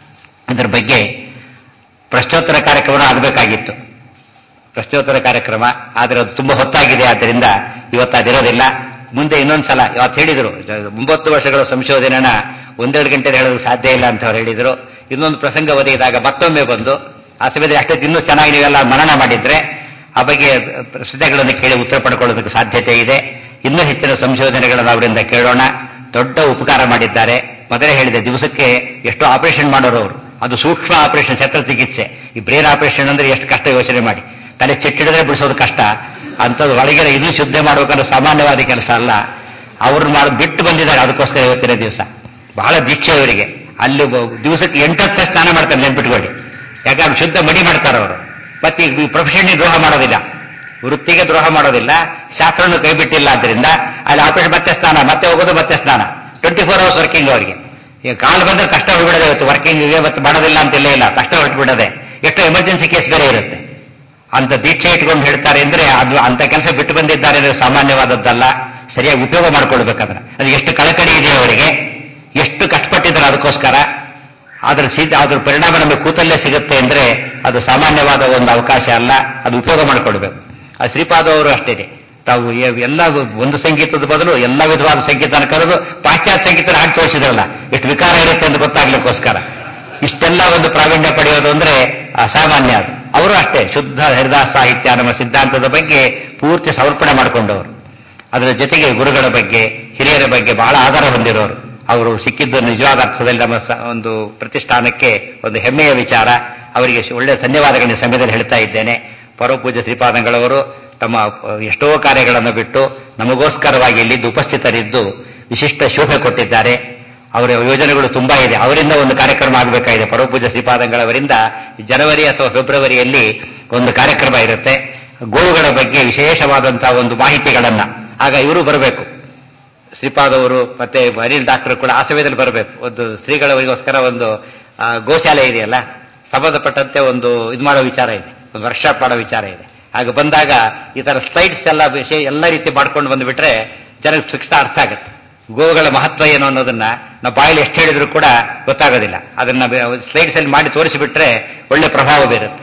ಇದರ ಬಗ್ಗೆ ಪ್ರಶ್ನೋತ್ತರ ಕಾರ್ಯಕ್ರಮ ಆಗಬೇಕಾಗಿತ್ತು ಪ್ರಶ್ನೋತ್ತರ ಕಾರ್ಯಕ್ರಮ ಆದರೆ ಅದು ತುಂಬಾ ಹೊತ್ತಾಗಿದೆ ಆದ್ದರಿಂದ ಇವತ್ತು ಅದಿರೋದಿಲ್ಲ ಮುಂದೆ ಇನ್ನೊಂದ್ಸಲ ಇವತ್ತು ಹೇಳಿದ್ರು ಒಂಬತ್ತು ವರ್ಷಗಳ ಸಂಶೋಧನೆನ ಒಂದೆರಡು ಗಂಟೆ ಹೇಳೋದಕ್ಕೆ ಸಾಧ್ಯ ಇಲ್ಲ ಅಂತ ಅವ್ರು ಹೇಳಿದ್ರು ಇನ್ನೊಂದು ಪ್ರಸಂಗ ಒದಗಿದಾಗ ಮತ್ತೊಮ್ಮೆ ಬಂದು ಆ ಸಮಯದಲ್ಲಿ ಅಷ್ಟೇ ಇನ್ನೂ ಚೆನ್ನಾಗಿ ನೀವೆಲ್ಲ ಮನನ ಮಾಡಿದ್ರೆ ಆ ಬಗ್ಗೆ ಪ್ರಶ್ನೆಗಳನ್ನು ಕೇಳಿ ಉತ್ತರ ಪಡ್ಕೊಳ್ಳೋದಕ್ಕೆ ಸಾಧ್ಯತೆ ಇದೆ ಇನ್ನೂ ಹೆಚ್ಚಿನ ಸಂಶೋಧನೆಗಳನ್ನು ಅವರಿಂದ ಕೇಳೋಣ ದೊಡ್ಡ ಉಪಕಾರ ಮಾಡಿದ್ದಾರೆ ಮೊದಲೇ ಹೇಳಿದೆ ದಿವಸಕ್ಕೆ ಎಷ್ಟೋ ಆಪರೇಷನ್ ಮಾಡೋರು ಅವರು ಅದು ಸೂಕ್ಷ್ಮ ಆಪರೇಷನ್ ಶಸ್ತ್ರಚಿಕಿತ್ಸೆ ಈ ಬ್ರೇನ್ ಆಪರೇಷನ್ ಅಂದ್ರೆ ಎಷ್ಟು ಕಷ್ಟ ಯೋಚನೆ ಮಾಡಿ ತಲೆ ಚಿಟ್ಟಿಡಿದ್ರೆ ಬಿಡಿಸೋದು ಕಷ್ಟ ಅಂಥದ್ದು ಒಳಗಿನ ಇದು ಶುದ್ಧ ಮಾಡ್ಬೇಕನ್ನೋ ಸಾಮಾನ್ಯವಾದ ಕೆಲಸ ಅಲ್ಲ ಅವ್ರನ್ನ ಮಾಡಿ ಬಿಟ್ಟು ಬಂದಿದ್ದಾರೆ ಅದಕ್ಕೋಸ್ಕರ ಇವತ್ತಿನ ದಿವಸ ಬಹಳ ದೀಕ್ಷೆ ಅವರಿಗೆ ಅಲ್ಲಿ ಒಬ್ಬ ದಿವಸಕ್ಕೆ ಎಂಟತ್ತು ಸ್ನಾನ ಮಾಡ್ತಾರೆ ನೆನ್ಪಿಟ್ಕೊಳ್ಳಿ ಯಾಕಂದ್ರೆ ಶುದ್ಧ ಮಡಿ ಮಾಡ್ತಾರೆ ಅವರು ಮತ್ತೆ ಈ ಪ್ರೊಫೆಷನ್ಗೆ ದ್ರೋಹ ಮಾಡೋದಿಲ್ಲ ವೃತ್ತಿಗೆ ದ್ರೋಹ ಮಾಡೋದಿಲ್ಲ ಶಾಸ್ತ್ರವನ್ನು ಕೈ ಬಿಟ್ಟಿಲ್ಲ ಆದ್ರಿಂದ ಅಲ್ಲಿ ಆಪರೇಷನ್ ಮತ್ತೆ ಸ್ನಾನ ಮತ್ತೆ ಹೋಗೋದು ಮತ್ತೆ ಸ್ನಾನ ಟ್ವೆಂಟಿ ಫೋರ್ ಅವರ್ಸ್ ವರ್ಕಿಂಗ್ ಅವರಿಗೆ ಈಗ ಕಾಲು ಬಂದ್ರೆ ಕಷ್ಟ ಹೊರಬಿಡದೆ ಇವತ್ತು ವರ್ಕಿಂಗ್ಗೆ ಮತ್ತೆ ಮಾಡೋದಿಲ್ಲ ಅಂತಿಲ್ಲ ಇಲ್ಲ ಕಷ್ಟ ಹೊರಟ್ಬಿಡದೆ ಎಷ್ಟೋ ಎಮರ್ಜೆನ್ಸಿ ಕೇಸ್ ಬೇರೆ ಇರುತ್ತೆ ಅಂತ ದೀಕ್ಷೆ ಇಟ್ಕೊಂಡು ಹೇಳ್ತಾರೆ ಅಂದ್ರೆ ಅದು ಅಂತ ಕೆಲಸ ಬಿಟ್ಟು ಬಂದಿದ್ದಾರೆ ಅಂದ್ರೆ ಸಾಮಾನ್ಯವಾದದ್ದಲ್ಲ ಸರಿಯಾಗಿ ಉಪಯೋಗ ಮಾಡ್ಕೊಳ್ಬೇಕಂದ್ರೆ ಅದು ಎಷ್ಟು ಕಳಕಳಿ ಇದೆ ಅವರಿಗೆ ಎಷ್ಟು ಕಷ್ಟಪಟ್ಟಿದ್ದಾರೆ ಅದಕ್ಕೋಸ್ಕರ ಅದ್ರ ಸಿದ್ಧ ಅದ್ರ ಪರಿಣಾಮ ನಮಗೆ ಕೂತಲ್ಲೇ ಸಿಗುತ್ತೆ ಅಂದ್ರೆ ಅದು ಸಾಮಾನ್ಯವಾದ ಒಂದು ಅವಕಾಶ ಅಲ್ಲ ಅದು ಉಪಯೋಗ ಮಾಡಿಕೊಳ್ಬೇಕು ಆ ಶ್ರೀಪಾದ ಅವರು ಅಷ್ಟೇ ತಾವು ಎ- ಎಲ್ಲ ಒಂದು ಸಂಗೀತದ ಬದಲು ಎಲ್ಲ ವಿಧವಾದ ಸಂಗೀತನ ಕರೆದು ಪಾಶ್ಚಾತ್ಯ ಸಂಗೀತ ಹಾಕಿ ತೋರಿಸಿದ್ರಲ್ಲ ಎಷ್ಟು ವಿಕಾರ ಇರುತ್ತೆ ಅಂತ ಗೊತ್ತಾಗ್ಲಿಕ್ಕೋಸ್ಕರ ಇಷ್ಟೆಲ್ಲ ಒಂದು ಪ್ರಾವೀಣ್ಯ ಪಡೆಯೋದು ಅಂದ್ರೆ ಅಸಾಮಾನ್ಯ ಅದು ಅವರು ಅಷ್ಟೇ ಶುದ್ಧ ಹರಿದಾಸ ಸಾಹಿತ್ಯ ನಮ್ಮ ಸಿದ್ಧಾಂತದ ಬಗ್ಗೆ ಪೂರ್ತಿ ಸಮರ್ಪಣೆ ಮಾಡಿಕೊಂಡವರು ಅದರ ಜೊತೆಗೆ ಗುರುಗಳ ಬಗ್ಗೆ ಹಿರಿಯರ ಬಗ್ಗೆ ಬಹಳ ಆಧಾರ ಹೊಂದಿರೋರು ಅವರು ಸಿಕ್ಕಿದ್ದು ನಿಜವಾದ ಅರ್ಥದಲ್ಲಿ ನಮ್ಮ ಸ- ಒಂದು ಪ್ರತಿಷ್ಠಾನಕ್ಕೆ ಒಂದು ಹೆಮ್ಮೆಯ ವಿಚಾರ ಅವರಿಗೆ ಒಳ್ಳೆಯ ಧನ್ಯವಾದಗಳನ್ನ ಈ ಸಮಯದಲ್ಲಿ ಹೇಳ್ತಾ ಇದ್ದೇನೆ ಪರಮಪೂಜ್ಯ ಶ್ರೀಪಾದಂಗಳವರು ತಮ್ಮ ಅಹ್, ಎಷ್ಟೋ ಕಾರ್ಯಗಳನ್ನು ಬಿಟ್ಟು ನಮಗೋಸ್ಕರವಾಗಿ ಇಲ್ಲಿದ್ದು ಉಪಸ್ಥಿತರಿದ್ದು ವಿಶಿಷ್ಟ ಶೋಭೆ ಕೊಟ್ಟಿದ್ದಾರೆ ಅವರ ಯೋಜನೆಗಳು ತುಂಬಾ ಇದೆ ಅವರಿಂದ ಒಂದು ಕಾರ್ಯಕ್ರಮ ಆಗಬೇಕಾಗಿದೆ ಪರಮಪೂಜ್ಯ ಶ್ರೀಪಾದಂಗಳವರಿಂದ ಜನವರಿ ಅಥವಾ ಫೆಬ್ರವರಿಯಲ್ಲಿ ಒಂದು ಕಾರ್ಯಕ್ರಮ ಇರುತ್ತೆ ಗೋವುಗಳ ಬಗ್ಗೆ ವಿಶೇಷವಾದಂತಹ ಒಂದು ಮಾಹಿತಿಗಳನ್ನ ಆಗ ಇವರು ಬರಬೇಕು ಶ್ರೀಪಾದವರು ಮತ್ತೆ ಅನಿಲ್ ಡಾಕ್ಟರ್ ಕೂಡ ಆ ಸಮಯದಲ್ಲಿ ಬರಬೇಕು ಒಂದು ಶ್ರೀಗಳವರಿಗೋಸ್ಕರ ಒಂದು ಆ, ಗೋಶಾಲೆ ಇದೆಯಲ್ಲ ಸಂಬಂಧಪಟ್ಟಂತೆ ಒಂದು ಇದು ಮಾಡೋ ವಿಚಾರ ಇದೆ ಒಂದು ವರ್ಕ್ಶಾಪ್ ಮಾಡೋ ವಿಚಾರ ಇದೆ ಆಗ ಬಂದಾಗ ಈ ತರ ಸ್ಲೈಡ್ಸ್ ಎಲ್ಲ ವಿಷಯ ಎಲ್ಲ ರೀತಿ ಮಾಡ್ಕೊಂಡು ಬಂದ್ಬಿಟ್ರೆ ಜನಕ್ಕೆ ಶಿಕ್ಷಣ ಅರ್ಥ ಆಗುತ್ತೆ ಗೋಗಳ ಮಹತ್ವ ಏನು ಅನ್ನೋದನ್ನ ನಾವು ಬಾಯಲ್ಲಿ ಎಷ್ಟು ಹೇಳಿದ್ರು ಕೂಡ ಗೊತ್ತಾಗೋದಿಲ್ಲ ಅದನ್ನ ಸ್ಲೈಡ್ಸ್ ಅಲ್ಲಿ ಮಾಡಿ ತೋರಿಸಿಬಿಟ್ರೆ ಒಳ್ಳೆ ಪ್ರಭಾವ ಬೀರುತ್ತೆ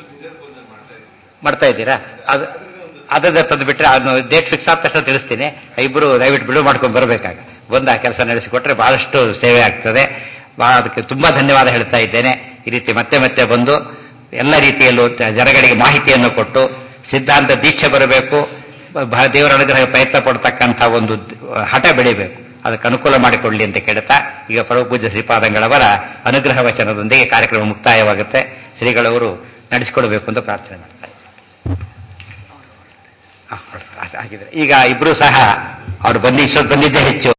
ಮಾಡ್ತಾ ಇದ್ದೀರಾ ಅದು ಅದನ್ನ ತಂದು ಬಿಟ್ರೆ ಅದನ್ನು ಡೇಟ್ ಫಿಕ್ಸ್ ಆದ ತಕ್ಷಣ ತಿಳಿಸ್ತೀನಿ ಇಬ್ಬರು ದಯವಿಟ್ಟು ಬಿಡುವು ಮಾಡ್ಕೊಂಡು ಬರಬೇಕಾಗ ಬಂದು ಆ ಕೆಲಸ ನಡೆಸಿಕೊಟ್ರೆ ಬಹಳಷ್ಟು ಸೇವೆ ಆಗ್ತದೆ ಬಹಳ ಅದಕ್ಕೆ ತುಂಬಾ ಧನ್ಯವಾದ ಹೇಳ್ತಾ ಇದ್ದೇನೆ ಈ ರೀತಿ ಮತ್ತೆ ಮತ್ತೆ ಬಂದು ಎಲ್ಲ ರೀತಿಯಲ್ಲೂ ತ- ಜನಗಳಿಗೆ ಮಾಹಿತಿಯನ್ನು ಕೊಟ್ಟು ಸಿದ್ಧಾಂತ ದೀಕ್ಷೆ ಬರಬೇಕು ಬಹಳ ದೇವರ ಅನುಗ್ರಹ ಪ್ರಯತ್ನ ಪಡ್ತಕ್ಕಂಥ ಒಂದು ದ- ಹಠ ಬೆಳಿಬೇಕು ಅದಕ್ಕೆ ಅನುಕೂಲ ಮಾಡಿಕೊಳ್ಳಿ ಅಂತ ಕೇಳ್ತಾ ಈಗ ಪರಮಪೂಜ್ಯ ಶ್ರೀಪಾದಂಗಳವರ ಅನುಗ್ರಹ ವಚನದೊಂದಿಗೆ ಕಾರ್ಯಕ್ರಮ ಮುಕ್ತಾಯವಾಗುತ್ತೆ ಶ್ರೀಗಳವರು ನಡೆಸಿಕೊಡಬೇಕು ಅಂತ ಪ್ರಾರ್ಥನೆ ಮಾಡ್ತಾರೆ ಹ, ಹಾಗಿದ್ರೆ ಈಗ ಇಬ್ರು ಸಹ ಅವ್ರು ಬಂದು ಇಷ್ಟೊತ್ತು ಬಂದಿದ್ದೇ ಹೆಚ್ಚು